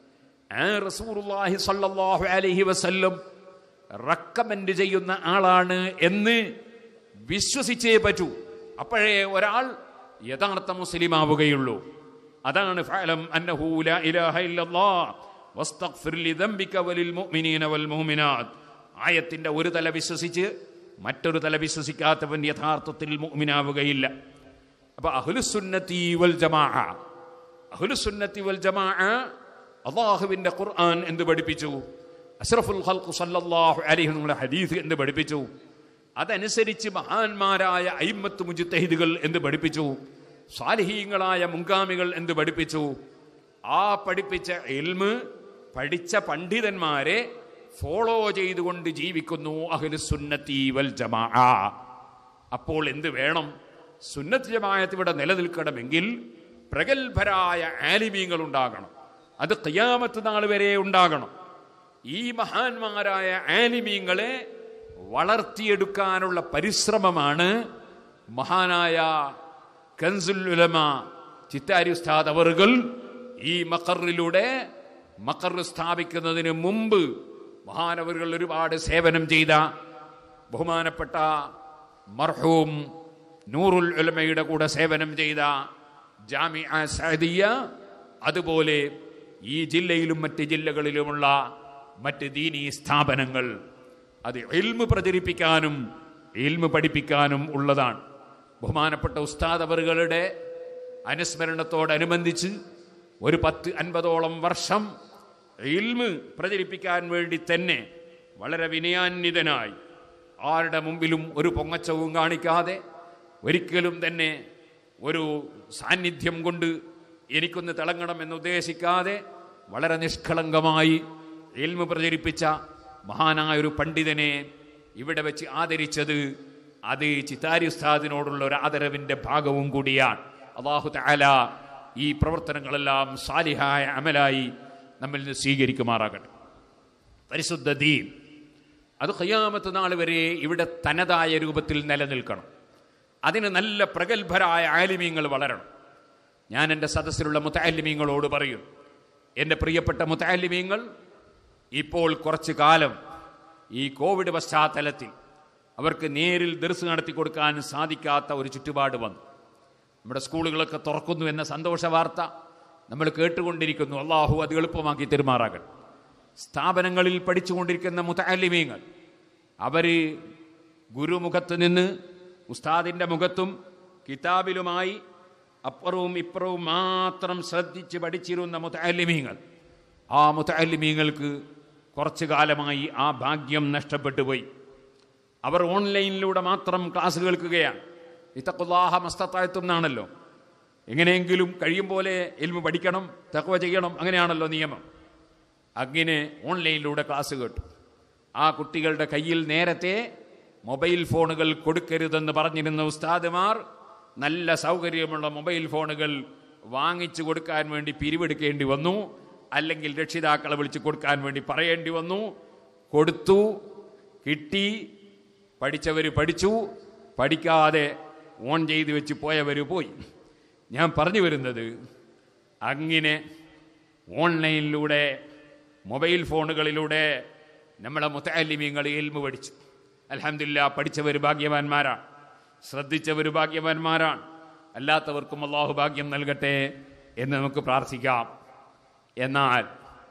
ആ റസൂലുള്ളാഹി സല്ലല്ലാഹു അലൈഹി വസല്ലം റെക്കമെൻഡ് ചെയ്യുന്ന ആളാണ് എന്ന് വിശ്വസിച്ചേ പറ്റൂ അപ്പോഴേ ഒരാൾ യഥാർത്ഥ മുസ്ലിം ആവുകയുള്ളൂ അതാണ് ഫഅലം അന്നഹു ലാ ഇലാഹ ഇല്ലല്ലാഹ് വസ്തഗ്ഫിർ ലിദംബിക വലിൽ മുഅ്മിനീന വൽ മുഅ്മിനാത്ത് ആയത്തിന്റെ ഒരു തല വിശ്വസിച്ച് മറ്റൊരു തല വിശ്വസിക്കാത്തവൻ യഥാർത്ഥത്തിൽ മുഅ്മിനാവുകയില്ല അപ്പൊ അഹ്ലുസുന്നത്തി വൽ ജമാഅ അഹ്ലുസുന്നത്തി വൽ ജമാഅ അള്ളാഹുവിന്റെ ഖുർആൻ എന്ത് പഠിപ്പിച്ചു അഷ്റഫുൽ ഖൽഖ് സല്ലല്ലാഹു അലൈഹി നമ്മുടെ ഹദീസ് എന്ത് പഠിപ്പിച്ചു അതനുസരിച്ച് മഹാന്മാരായ അയിമത്ത് മുജിത്തഹിദുകൾ എന്ത് പഠിപ്പിച്ചു സാലിഹീങ്ങളായ മുൻഗാമികൾ എന്ത് പഠിപ്പിച്ചു ആ പഠിപ്പിച്ച എൽമ് പഠിച്ച പണ്ഡിതന്മാരെ ഫോളോ ചെയ്തുകൊണ്ട് ജീവിക്കുന്നു അഹ്ലുസുന്നത്തി വൽ ജമാഅ അപ്പോൾ എന്ത് വേണം സുന്നത്ത് ജമാഅത്ത് ഇവിടെ നിലനിൽക്കണമെങ്കിൽ പ്രഗത്ഭരായ ആലിമീങ്ങൾ ഉണ്ടാകണം അത് ഖിയാമത്ത് നാൾ വരെ ഉണ്ടാകണം ഈ മഹാന്മാരായ ആലിമീങ്ങളെ വളർത്തിയെടുക്കാനുള്ള പരിശ്രമമാണ് മഹാനായ കൻസുൽ ഉലമ ചിത്താരി ഉസ്താദ് അവറുകൾ ഈ മക്കറിലൂടെ മക്കർ സ്ഥാപിക്കുന്നതിന് മുമ്പ് മഹാനവറുകൾ ഒരുപാട് സേവനം ചെയ്ത ബഹുമാനപ്പെട്ട മർഹൂം നൂറുൽ ഉലമയുടെ കൂടെ സേവനം ചെയ്ത ജാമിഅ സഅദിയ അതുപോലെ ഈ ജില്ലയിലും മറ്റ് ജില്ലകളിലുമുള്ള മറ്റ് ദീനീ സ്ഥാപനങ്ങൾ അത് ഇൽമ് പ്രചരിപ്പിക്കാനും ഇൽമ് പഠിപ്പിക്കാനും ഉള്ളതാണ് ബഹുമാനപ്പെട്ട ഉസ്താദ് അവറുകളുടെ അനുസ്മരണത്തോടനുബന്ധിച്ച് ഒരു പത്ത് അൻപതോളം വർഷം ഇൽമ് പ്രചരിപ്പിക്കാൻ വേണ്ടി തന്നെ വളരെ വിനയാന്വിതനായി ആരുടെ മുമ്പിലും ഒരു പൊങ്ങച്ചവും കാണിക്കാതെ ഒരിക്കലും തന്നെ ഒരു സാന്നിധ്യം കൊണ്ട് എനിക്കൊന്ന് തിളങ്ങണമെന്ന് ഉദ്ദേശിക്കാതെ വളരെ നിഷ്കളങ്കമായി എൽമ പ്രചരിപ്പിച്ച മഹാനായ ഒരു പണ്ഡിതനെ ഇവിടെ വെച്ച് ആദരിച്ചത് അത് ചിത്താരി ഉസ്താദിനോടുള്ള ഒരു ആദരവിന്റെ ഭാഗവും കൂടിയാണ് അള്ളാഹു തആല ഈ പ്രവർത്തനങ്ങളെല്ലാം സാലിഹായ അമലായി നമ്മിൽ നിന്ന് സ്വീകരിക്കുമാറാകട്ടെ പരിശുദ്ധ ദീൻ അത് ഖയ്യാമത്ത് നാൾ വരെ ഇവിടെ തനതായ രൂപത്തിൽ നിലനിൽക്കണം അതിന് നല്ല പ്രഗത്ഭരായ ആലിമീങ്ങൾ വളരണം ഞാൻ എൻ്റെ സദസ്സിലുള്ള മുത്താലിമീങ്ങളോട് പറയും എൻ്റെ പ്രിയപ്പെട്ട മുത്താലിമീങ്ങൾ ഇപ്പോൾ കുറച്ചു കാലം ഈ കോവിഡ് പശ്ചാത്തലത്തിൽ അവർക്ക് നേരിൽ ദർസ് നടത്തി കൊടുക്കാൻ സാധിക്കാത്ത ഒരു ചുറ്റുപാട് വന്നു നമ്മുടെ സ്കൂളുകളൊക്കെ തുറക്കുന്നു എന്ന സന്തോഷ വാർത്ത നമ്മൾ കേട്ടുകൊണ്ടിരിക്കുന്നു അള്ളാഹു അത് എളുപ്പമാക്കി തെരുമാറാകട്ടെ സ്ഥാപനങ്ങളിൽ പഠിച്ചുകൊണ്ടിരിക്കുന്ന മുത്താലിമീങ്ങൾ അവർ ഗുരുമുഖത്ത് നിന്ന് ഉസ്താദിൻ്റെ മുഖത്തും കിതാബിലുമായി അപ്പുറവും ഇപ്പുറവും മാത്രം ശ്രദ്ധിച്ച് പഠിച്ചിരുന്ന മുത്താലിമീങ്ങൾ ആ മുത്താലിമീങ്ങൾക്ക് കുറച്ചു കാലമായി ആ ഭാഗ്യം നഷ്ടപ്പെട്ടു പോയി അവർ ഓൺലൈനിലൂടെ മാത്രം ക്ലാസ് കേൾക്കുകയാണ് ഇത്തക്കുല്ലാഹ മസ്തത്തായത്തും എന്നാണല്ലോ എങ്ങനെയെങ്കിലും കഴിയും പോലെ എൽമ് പഠിക്കണം തക്കവ ചെയ്യണം അങ്ങനെയാണല്ലോ നിയമം അങ്ങനെ ഓൺലൈനിലൂടെ ക്ലാസ് കേട്ടു ആ കുട്ടികളുടെ കയ്യിൽ നേരത്തെ മൊബൈൽ ഫോണുകൾ കൊടുക്കരുതെന്ന് പറഞ്ഞിരുന്ന ഉസ്താദുമാർ നല്ല സൗകര്യമുള്ള മൊബൈൽ ഫോണുകൾ വാങ്ങിച്ചു കൊടുക്കാൻ വേണ്ടി പിരിവെടുക്കേണ്ടി വന്നു അല്ലെങ്കിൽ രക്ഷിതാക്കളെ വിളിച്ച് കൊടുക്കാൻ വേണ്ടി പറയേണ്ടി വന്നു കൊടുത്തു കിട്ടി പഠിച്ചവർ പഠിച്ചു പഠിക്കാതെ ഓൺ ചെയ്ത് വെച്ച് പോയവർ പോയി ഞാൻ പറഞ്ഞു വരുന്നത് അങ്ങനെ ഓൺലൈനിലൂടെ മൊബൈൽ ഫോണുകളിലൂടെ നമ്മളെ മുത്തല്ലിമീങ്ങൾ എൽമ് പഠിച്ചു അലഹമില്ല പഠിച്ചവർ ഭാഗ്യവാന്മാരാണ് ശ്രദ്ധിച്ചവർ ഭാഗ്യവാന്മാരാണ് അല്ലാത്തവർക്കും അള്ളാഹു ഭാഗ്യം നൽകട്ടെ എന്ന് നമുക്ക് പ്രാർത്ഥിക്കാം എന്നാൽ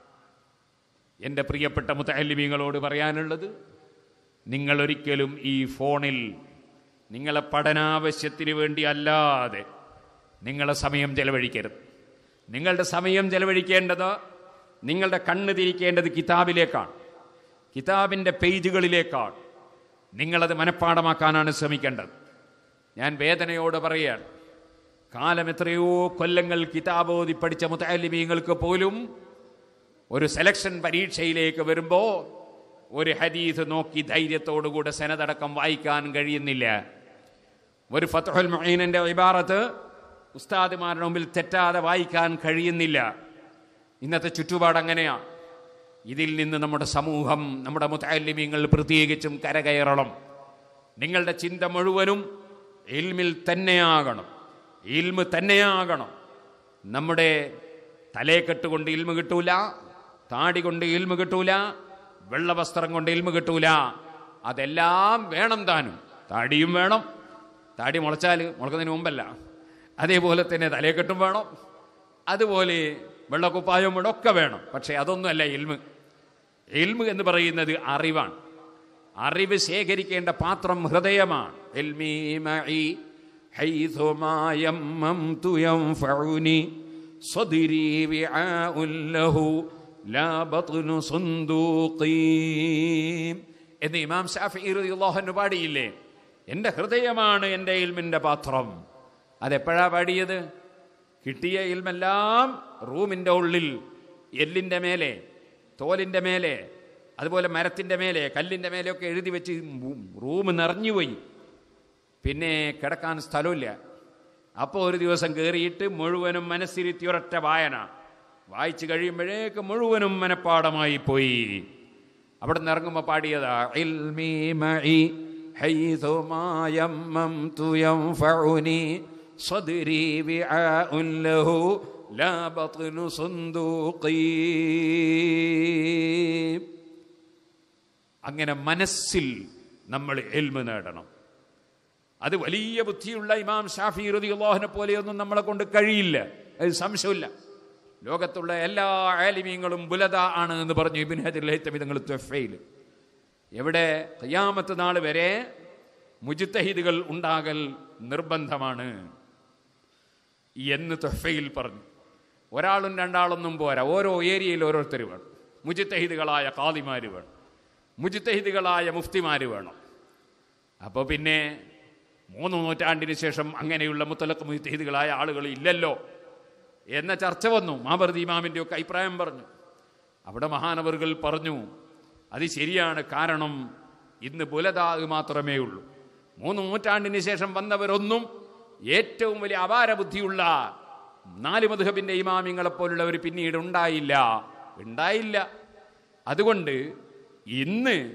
എൻ്റെ പ്രിയപ്പെട്ട മുത്തല്ലിമീങ്ങളോട് പറയാനുള്ളത് നിങ്ങളൊരിക്കലും ഈ ഫോണിൽ നിങ്ങളെ പഠനാവശ്യത്തിന് വേണ്ടി അല്ലാതെ നിങ്ങളെ സമയം ചെലവഴിക്കരുത് നിങ്ങളുടെ സമയം ചെലവഴിക്കേണ്ടത് നിങ്ങളുടെ കണ്ണ് തിരിക്കേണ്ടത് കിതാബിലേക്കാണ് കിതാബിൻ്റെ പേജുകളിലേക്കാണ് നിങ്ങളത് മനഃപ്പാടമാക്കാനാണ് ശ്രമിക്കേണ്ടത് ഞാൻ വേദനയോട് പറയുകയാണ് കാലം എത്രയോ കൊല്ലങ്ങൾ കിതാബ് ഓതി പഠിച്ച മുത്താലിമീങ്ങൾക്ക് പോലും ഒരു സെലക്ഷൻ പരീക്ഷയിലേക്ക് വരുമ്പോൾ ഒരു ഹദീസ് നോക്കി ധൈര്യത്തോടുകൂടെ സെനതടക്കം വായിക്കാൻ കഴിയുന്നില്ല ഒരു ഫത്തുൽ മൊയ്നൻ്റെ ഇബാറത്ത് ഉസ്താദുമാരുടെ മുമ്പിൽ തെറ്റാതെ വായിക്കാൻ കഴിയുന്നില്ല ഇന്നത്തെ ചുറ്റുപാട് അങ്ങനെയാണ് ഇതിൽ നിന്ന് നമ്മുടെ സമൂഹം നമ്മുടെ മുത്താലിമ്യങ്ങൾ പ്രത്യേകിച്ചും കരകയറണം നിങ്ങളുടെ ചിന്ത മുഴുവനും ഇൽമിൽ തന്നെയാകണം ഇൽമ് തന്നെയാകണം നമ്മുടെ തലേക്കെട്ട് കൊണ്ട് ഇൽമ് കിട്ടൂല താടി കൊണ്ട് ഇൽമ് കിട്ടൂല വെള്ളവസ്ത്രം കൊണ്ട് ഇൽമ് കിട്ടൂല അതെല്ലാം വേണം താനും താടിയും വേണം താടി മുളച്ചാൽ മുളക്കുന്നതിന് മുമ്പല്ല അതേപോലെ തന്നെ തലേക്കെട്ടും വേണം അതുപോലെ വെള്ളക്കുപ്പായവും വേണം ഒക്കെ വേണം പക്ഷേ അതൊന്നുമല്ല ഇൽമ് ഇൽമ് എന്ന് പറയുന്നത് അറിവാണ് അറിവ് ശേഖരിക്കേണ്ട പാത്രം ഹൃദയമാണ് ഇൽമീ മഈ حيثما يممت ينفعني صدري وعاء له لا بطن صندوقي എന്ന് ഇമാം ഷാഫി റളിയല്ലാഹു പാടിയില്ലേ എൻ്റെ ഹൃദയമാണ് എൻ്റെ ഇൽമിൻ്റെ പാത്രം അതെപ്പോഴാ പാടിയത് കിട്ടിയ ഇൽമെല്ലാം റൂമിൻ്റെ ഉള്ളിൽ എല്ലിൻ്റെ മേലെ തോലിൻ്റെ മേലെ അതുപോലെ മരത്തിൻ്റെ മേലെ കല്ലിൻ്റെ മേലെയൊക്കെ എഴുതി വെച്ച് റൂം നിറഞ്ഞുപോയി പിന്നെ കിടക്കാൻ സ്ഥലമില്ല അപ്പോൾ ഒരു ദിവസം കയറിയിട്ട് മുഴുവനും മനസ്സിരുത്തി ഒരൊറ്റ വായന വായിച്ചു കഴിയുമ്പോഴേക്ക് മുഴുവനും മനപ്പാടമായി പോയി അവിടെ നിന്ന് ഇറങ്ങുമ്പോൾ പാടിയതാ ഇൽമീ മഈ حيثما يممت ينفعني صدري وعاء له لا بطن صندوقي അങ്ങനെ മനസ്സിൽ നമ്മൾ എൽമ് നേടണം അത് വലിയ ബുദ്ധിയുള്ള ഇമാം ഷാഫി റതിയുള്ളാഹിനെ പോലെയൊന്നും നമ്മളെ കൊണ്ട് കഴിയില്ല അത് സംശയമില്ല ലോകത്തുള്ള എല്ലാ ആലിമീങ്ങളും ബുലത ആണ് എന്ന് പറഞ്ഞു ഇബിൻ ഹജർ ത്വഫയിൽ എവിടെ ഖിയാമത്ത് നാൾ വരെ മുജിത്തഹിദുകൾ ഉണ്ടാകൽ നിർബന്ധമാണ് എന്ന് തൊഫയിൽ പറഞ്ഞു ഒരാളും രണ്ടാളൊന്നും പോരാ ഓരോ ഏരിയയിൽ ഓരോരുത്തർ വേണം മുജിത്തഹിദുകളായ കാദിമാർ വേണം മുജിത്തഹിദുകളായ മുഫ്തിമാർ വേണം അപ്പോൾ പിന്നെ മൂന്ന് നൂറ്റാണ്ടിന് ശേഷം അങ്ങനെയുള്ള മുത്തലക്ക് മുജിത്തഹിദുകളായ ആളുകൾ ഇല്ലല്ലോ എന്ന ചർച്ച വന്നു മാബർദി ഇമാമിൻ്റെ ഒക്കെ അഭിപ്രായം പറഞ്ഞു അവിടെ മഹാനവറുകൾ പറഞ്ഞു അത് ശരിയാണ് കാരണം ഇന്ന് ബുലതാഗ് മാത്രമേ ഉള്ളൂ മൂന്ന് നൂറ്റാണ്ടിന് ശേഷം വന്നവരൊന്നും ഏറ്റവും വലിയ അപാര ബുദ്ധിയുള്ള നാല് മധുഹബിൻ്റെ ഇമാമിങ്ങളെപ്പോലുള്ളവർ പിന്നീട് ഉണ്ടായില്ല ഉണ്ടായില്ല അതുകൊണ്ട് ഇന്ന്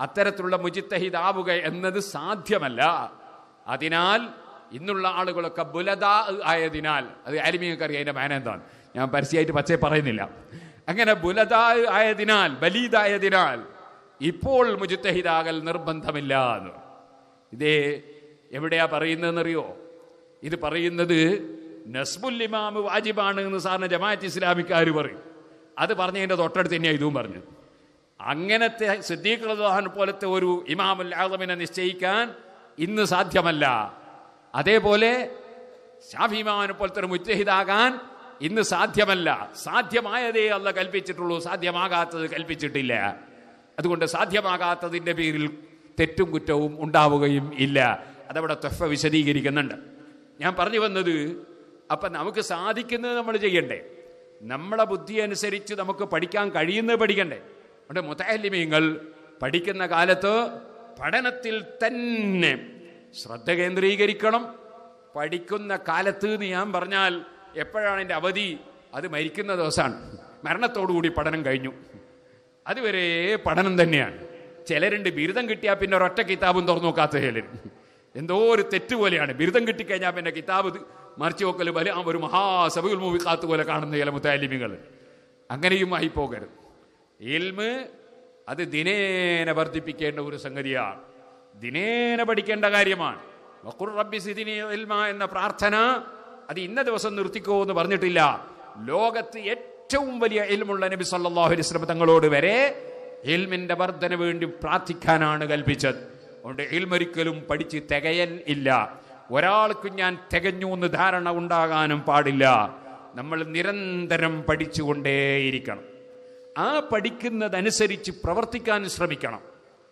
അത്തരത്തിലുള്ള മുജിത്തഹിദാവുക എന്നത് സാധ്യമല്ല അതിനാൽ ഇന്നുള്ള ആളുകളൊക്കെ ബുലദാ ആയതിനാൽ അത് ആലിമിയൊക്കെ അറിയാം അതിന്റെ മാന എന്താണ് ഞാൻ പരസ്യമായിട്ട് പച്ചയെ പറയുന്നില്ല അങ്ങനെ ബുലദാ ആയതിനാൽ ബലീദായതിനാൽ ഇപ്പോൾ മുജിത്തഹിദാകൽ നിർബന്ധമില്ല എന്ന് ഇതേ എവിടെയാ പറയുന്നതെന്നറിയോ ഇത് പറയുന്നത് നസ്ബുൽ ഇമാമ് വാജിബാണ് എന്ന് സാറിന് ജമാഅത്ത് ഇസ്ലാമിക്കാർ പറയും അത് പറഞ്ഞതിന്റെ തൊട്ടടുത്ത് തന്നെയാണ് ഇതും പറഞ്ഞു അങ്ങനത്തെ സിദ്ദീഖ് റളിയല്ലാഹു പോലത്തെ ഒരു ഇമാമുൽ ആളമിനെ നിശ്ചയിക്കാൻ ഇന്ന് സാധ്യമല്ല അതേപോലെ ഷാഫി ഇമാമിനെ പോലത്തെ ഒരു മുജ്തഹിദാകാൻ ഇന്ന് സാധ്യമല്ല സാധ്യമായതേ അല്ല കൽപ്പിച്ചിട്ടുള്ളൂ സാധ്യമാകാത്തത് കൽപ്പിച്ചിട്ടില്ല അതുകൊണ്ട് സാധ്യമാകാത്തതിന്റെ പേരിൽ തെറ്റും കുറ്റവും ഉണ്ടാവുകയും ഇല്ല അതവിടെ തൊഫ വിശദീകരിക്കുന്നുണ്ട് ഞാൻ പറഞ്ഞു വന്നത് അപ്പൊ നമുക്ക് സാധിക്കുന്നത് നമ്മൾ ചെയ്യണ്ടേ നമ്മളെ ബുദ്ധി അനുസരിച്ച് നമുക്ക് പഠിക്കാൻ കഴിയുന്നത് പഠിക്കണ്ടേ അതുകൊണ്ട് മുത്തലിമീങ്ങൾ പഠിക്കുന്ന കാലത്ത് പഠനത്തിൽ തന്നെ ശ്രദ്ധ കേന്ദ്രീകരിക്കണം പഠിക്കുന്ന കാലത്ത് എന്ന് ഞാൻ പറഞ്ഞാൽ എപ്പോഴാണ് എൻ്റെ അവധി അത് മരിക്കുന്ന ദിവസമാണ് മരണത്തോടുകൂടി പഠനം കഴിഞ്ഞു അതുവരെ പഠനം തന്നെയാണ് ചിലരുണ്ട് ബിരുദം കിട്ടിയാൽ പിന്നെ ഒരൊറ്റ കിതാബും തുറന്നു നോക്കാത്ത ചിലർ എന്തോ ഒരു തെറ്റ് പോലെയാണ് ബിരുദം കിട്ടിക്കഴിഞ്ഞാൽ പിന്നെ കിതാബ് ഇത് മറിച്ചു നോക്കൽ പോലെ ആ ഒരു മഹാസഭകൾ മൂവി കാത്തു പോലെ കാണുന്ന ചില മുത്താലിമികൾ അങ്ങനെയും ആയി പോകരുത് ഇൽമ് അത് ദിനേന വർദ്ധിപ്പിക്കേണ്ട ഒരു സംഗതിയാണ് ദിനേന പഠിക്കേണ്ട കാര്യമാണ് വഖുർ റബ്ബി സിദിനി ഇൽമ എന്ന പ്രാർത്ഥന അത് ഇന്ന ദിവസം നിർത്തിക്കോ എന്ന് പറഞ്ഞിട്ടില്ല ലോകത്ത് ഏറ്റവും വലിയ ഇൽമുള്ള നബി സല്ലല്ലാഹു അലൈഹി വസല്ലം തങ്ങളോട് വരെ ഇൽമിന്റെ വർധന വേണ്ടി പ്രാർത്ഥിക്കാനാണ് കൽപ്പിച്ചത് അതുകൊണ്ട് ഇൽമൊരിക്കലും പഠിച്ച് തികയൽ ഇല്ല ഒരാൾക്കും ഞാൻ തികഞ്ഞു എന്ന് ധാരണ ഉണ്ടാകാനും പാടില്ല നമ്മൾ നിരന്തരം പഠിച്ചുകൊണ്ടേയിരിക്കണം ആ പഠിക്കുന്നതനുസരിച്ച് പ്രവർത്തിക്കാൻ ശ്രമിക്കണം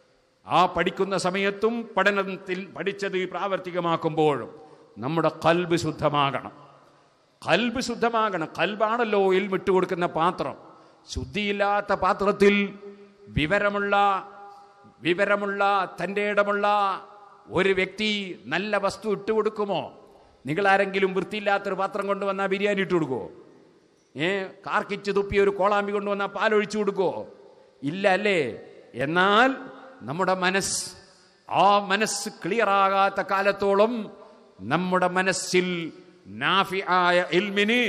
ആ പഠിക്കുന്ന സമയത്തും പഠനത്തിൽ പഠിച്ചത് പ്രാവർത്തികമാക്കുമ്പോഴും നമ്മുടെ കൽബ് ശുദ്ധമാകണം കൽബ് ശുദ്ധമാകണം കൽബാണല്ലോ ഇൽ വിട്ടുകൊടുക്കുന്ന പാത്രം ശുദ്ധിയില്ലാത്ത പാത്രത്തിൽ വിവരമുള്ള വിവരമുള്ള തൻ്റെ ഇടമുള്ള ഒരു വ്യക്തി നല്ല വസ്തു ഇട്ടുകൊടുക്കുമോ നിങ്ങൾ ആരെങ്കിലും വൃത്തിയില്ലാത്തൊരു പാത്രം കൊണ്ടുവന്നാൽ ബിരിയാണി ഇട്ട് കൊടുക്കുമോ ഏ കാർക്കിച്ച് തുപ്പിയ ഒരു കോളാമ്പി കൊണ്ടുവന്നാൽ പാലൊഴിച്ചു കൊടുക്കുമോ ഇല്ല അല്ലേ എന്നാൽ നമ്മുടെ മനസ്സ് ആ മനസ്സ് ക്ലിയർ ആകാത്ത കാലത്തോളം നമ്മുടെ മനസ്സിൽ നാഫി ആയ ഇൽമിന്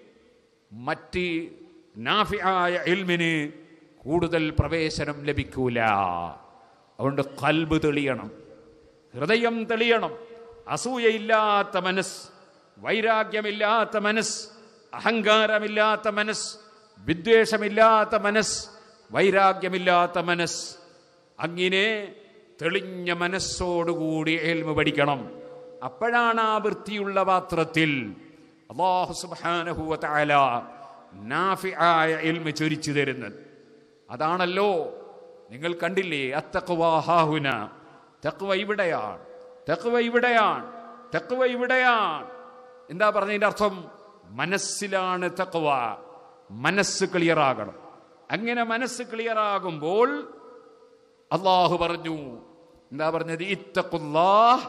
മറ്റ് നാഫി ആയ ഇൽമിന് കൂടുതൽ പ്രവേശനം ലഭിക്കൂല അതുകൊണ്ട് കൽബ് തെളിയണം ഹൃദയം തെളിയണം അസൂയയില്ലാത്ത മനസ്സ് വൈരാഗ്യമില്ലാത്ത മനസ്സ് അഹങ്കാരമില്ലാത്ത മനസ്സ് വിദ്വേഷമില്ലാത്ത മനസ്സ് വൈരാഗ്യമില്ലാത്ത മനസ്സ് അങ്ങനെ തെളിഞ്ഞ മനസ്സോടുകൂടി ഏൽമ പഠിക്കണം അപ്പോഴാണ് ആ വൃത്തിയുള്ള പാത്രത്തിൽ അള്ളാഹു സുബ്ഹാനഹു വ തആല നാഫിആയ ഇൽമ ചൊരിച്ചു തരുന്നത് അതാണല്ലോ നിങ്ങൾ കണ്ടില്ലേ അത്തഖ്വാഹാഹുന തഖ്വ ഇവിടെയാണ് തഖ്വ ഇവിടെയാണ് തഖ്വ ഇവിടെയാണ് എന്താ പറഞ്ഞതിന്റെ അർത്ഥം മനസ്സിലാണ് തഖ്വ മനസ്സ് ക്ലിയർ ആകണം അങ്ങനെ മനസ്സ് ക്ലിയർ ആകുമ്പോൾ അള്ളാഹു പറഞ്ഞു എന്താ പറഞ്ഞത് ഇത്തഖുല്ലാഹ്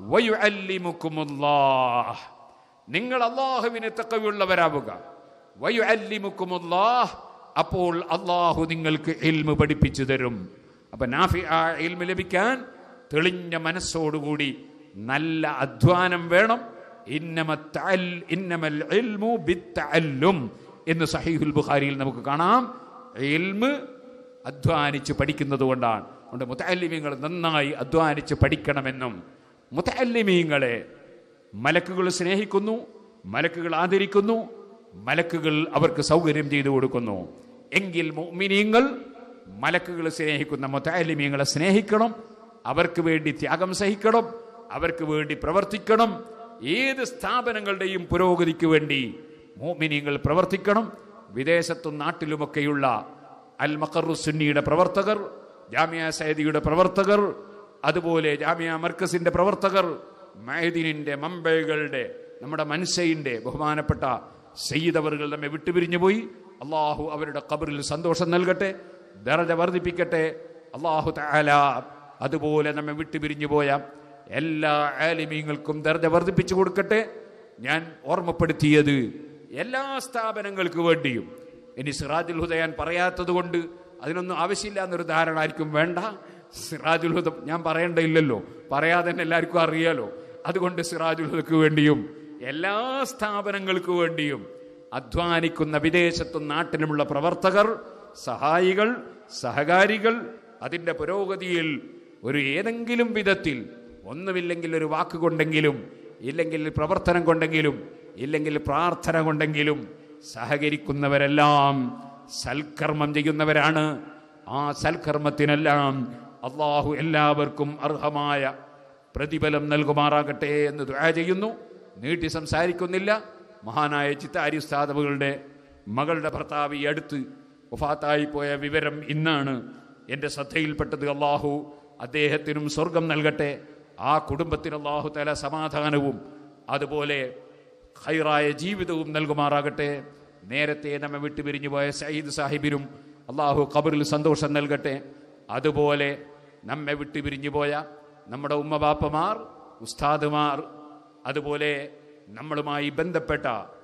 വയുഅല്ലിമുക്കുമുല്ലാഹ് നിങ്ങൾ അള്ളാഹുവിന് തക്കവുള്ളവരാവുക വയുഅല്ലിമുക്കുമുല്ലാഹ് അപ്പോൾ അള്ളാഹു നിങ്ങൾക്ക് ഇൽമ് പഠിപ്പിച്ചു തരും അപ്പൊ നാഫി ആ ഇൽമ് ലഭിക്കാൻ തെളിഞ്ഞ മനസ്സോടുകൂടി നല്ല അധ്വാനം വേണം ഇന്നമ തഅൽ- ഇന്നമൽ ഇൽമു ബിത്തഅല്ലും എന്ന് സഹീഹുൽ ബുഖാരിയിൽ നമുക്ക് കാണാം ഇൽമ് അധ്വാനിച്ച് പഠിക്കുന്നത് കൊണ്ടാണ് അതുകൊണ്ട് മുത്തല്ലിമീങ്ങൾ നന്നായി അധ്വാനിച്ച് പഠിക്കണമെന്നും മുത്തല്ലിമീങ്ങളെ മലക്കുകൾ സ്നേഹിക്കുന്നു മലക്കുകൾ ആദരിക്കുന്നു മലക്കുകൾ അവർക്ക് സൗകര്യം ചെയ്തു കൊടുക്കുന്നു എങ്കിൽ മുഅ്മിനീങ്ങൾ മലക്കുകൾ സ്നേഹിക്കുന്ന മുത്തല്ലിമീങ്ങളെ സ്നേഹിക്കണം അവർക്ക് വേണ്ടി ത്യാഗം സഹിക്കണം അവർക്ക് വേണ്ടി പ്രവർത്തിക്കണം ഏത് സ്ഥാപനങ്ങളുടെയും പുരോഗതിക്ക് വേണ്ടി മോമിനിയങ്ങൾ പ്രവർത്തിക്കണം വിദേശത്തും നാട്ടിലുമൊക്കെയുള്ള അൽ മഖറു സുന്നിയുടെ പ്രവർത്തകർ ജാമിയ സൈദിയുടെ പ്രവർത്തകർ അതുപോലെ ജാമിയ മർക്കസിന്റെ പ്രവർത്തകർ മൈദീനിന്റെ മമ്പൈകളുടെ നമ്മുടെ മൻസയിന്റെ ബഹുമാനപ്പെട്ട സയ്യിദ് അവറുകൾ നമ്മെ വിട്ടുപിരിഞ്ഞു പോയി അള്ളാഹു അവരുടെ കബറിൽ സന്തോഷം നൽകട്ടെ ദറജ വർദ്ധിപ്പിക്കട്ടെ അള്ളാഹു തആല അതുപോലെ നമ്മെ വിട്ടുപിരിഞ്ഞു പോയ എല്ലാ ആലിമീങ്ങൾക്കും ദർജ വർദ്ധിപ്പിച്ചു കൊടുക്കട്ടെ ഞാൻ ഓർമ്മപ്പെടുത്തിയത് എല്ലാ സ്ഥാപനങ്ങൾക്ക് വേണ്ടിയും ഇനി സിറാജുൽ ഹുദയാൻ പറയാത്തത് കൊണ്ട് അതിനൊന്നും ആവശ്യമില്ല എന്നൊരു ധാരണ ആയിരിക്കും വേണ്ട സിറാജുൽ ഹുദ ഞാൻ പറയേണ്ടയില്ലല്ലോ പറയാതെ തന്നെ എല്ലാവർക്കും അറിയാലോ അതുകൊണ്ട് സിറാജുൽ ഹുദക്ക് വേണ്ടിയും എല്ലാ സ്ഥാപനങ്ങൾക്ക് വേണ്ടിയും അധ്വാനിക്കുന്ന വിദേശത്തും നാട്ടിലുമുള്ള പ്രവർത്തകർ സഹായികൾ സഹകാരികൾ അതിൻ്റെ പുരോഗതിയിൽ ഒരു ഏതെങ്കിലും വിധത്തിൽ ഒന്നുമില്ലെങ്കിൽ ഒരു വാക്ക് കൊണ്ടെങ്കിലും ഇല്ലെങ്കിൽ പ്രവർത്തനം കൊണ്ടെങ്കിലും ഇല്ലെങ്കിൽ പ്രാർത്ഥന കൊണ്ടെങ്കിലും സഹകരിക്കുന്നവരെല്ലാം സൽക്കർമ്മം ചെയ്യുന്നവരാണ് ആ സൽക്കർമ്മത്തിനെല്ലാം അള്ളാഹു എല്ലാവർക്കും അർഹമായ പ്രതിഫലം നൽകുമാറാകട്ടെ എന്ന് ദുആ ചെയ്യുന്നു നീട്ടി സംസാരിക്കുന്നില്ല മഹാനായ ചിത്താരി ഉസ്താദവുകളുടെ മകളുടെ ഭർത്താവ് ഈ അടുത്ത് വഫാത്തായി പോയ വിവരം ഇന്നാണ് എൻ്റെ ശ്രദ്ധയിൽപ്പെട്ടത് അള്ളാഹു അദ്ദേഹത്തിനും സ്വർഗം നൽകട്ടെ ആ കുടുംബത്തിന് അള്ളാഹു തല സമാധാനവും അതുപോലെ ഹൈറായ ജീവിതവും നൽകുമാറാകട്ടെ നേരത്തെ നമ്മെ വിട്ടുപിരിഞ്ഞു പോയ സയ്യിദ് സാഹിബിനും അള്ളാഹു ഖബറിൽ സന്തോഷം നൽകട്ടെ അതുപോലെ നമ്മെ വിട്ടുപിരിഞ്ഞു പോയ നമ്മുടെ ഉമ്മബാപ്പമാർ ഉസ്താദുമാർ അതുപോലെ നമ്മളുമായി ബന്ധപ്പെട്ട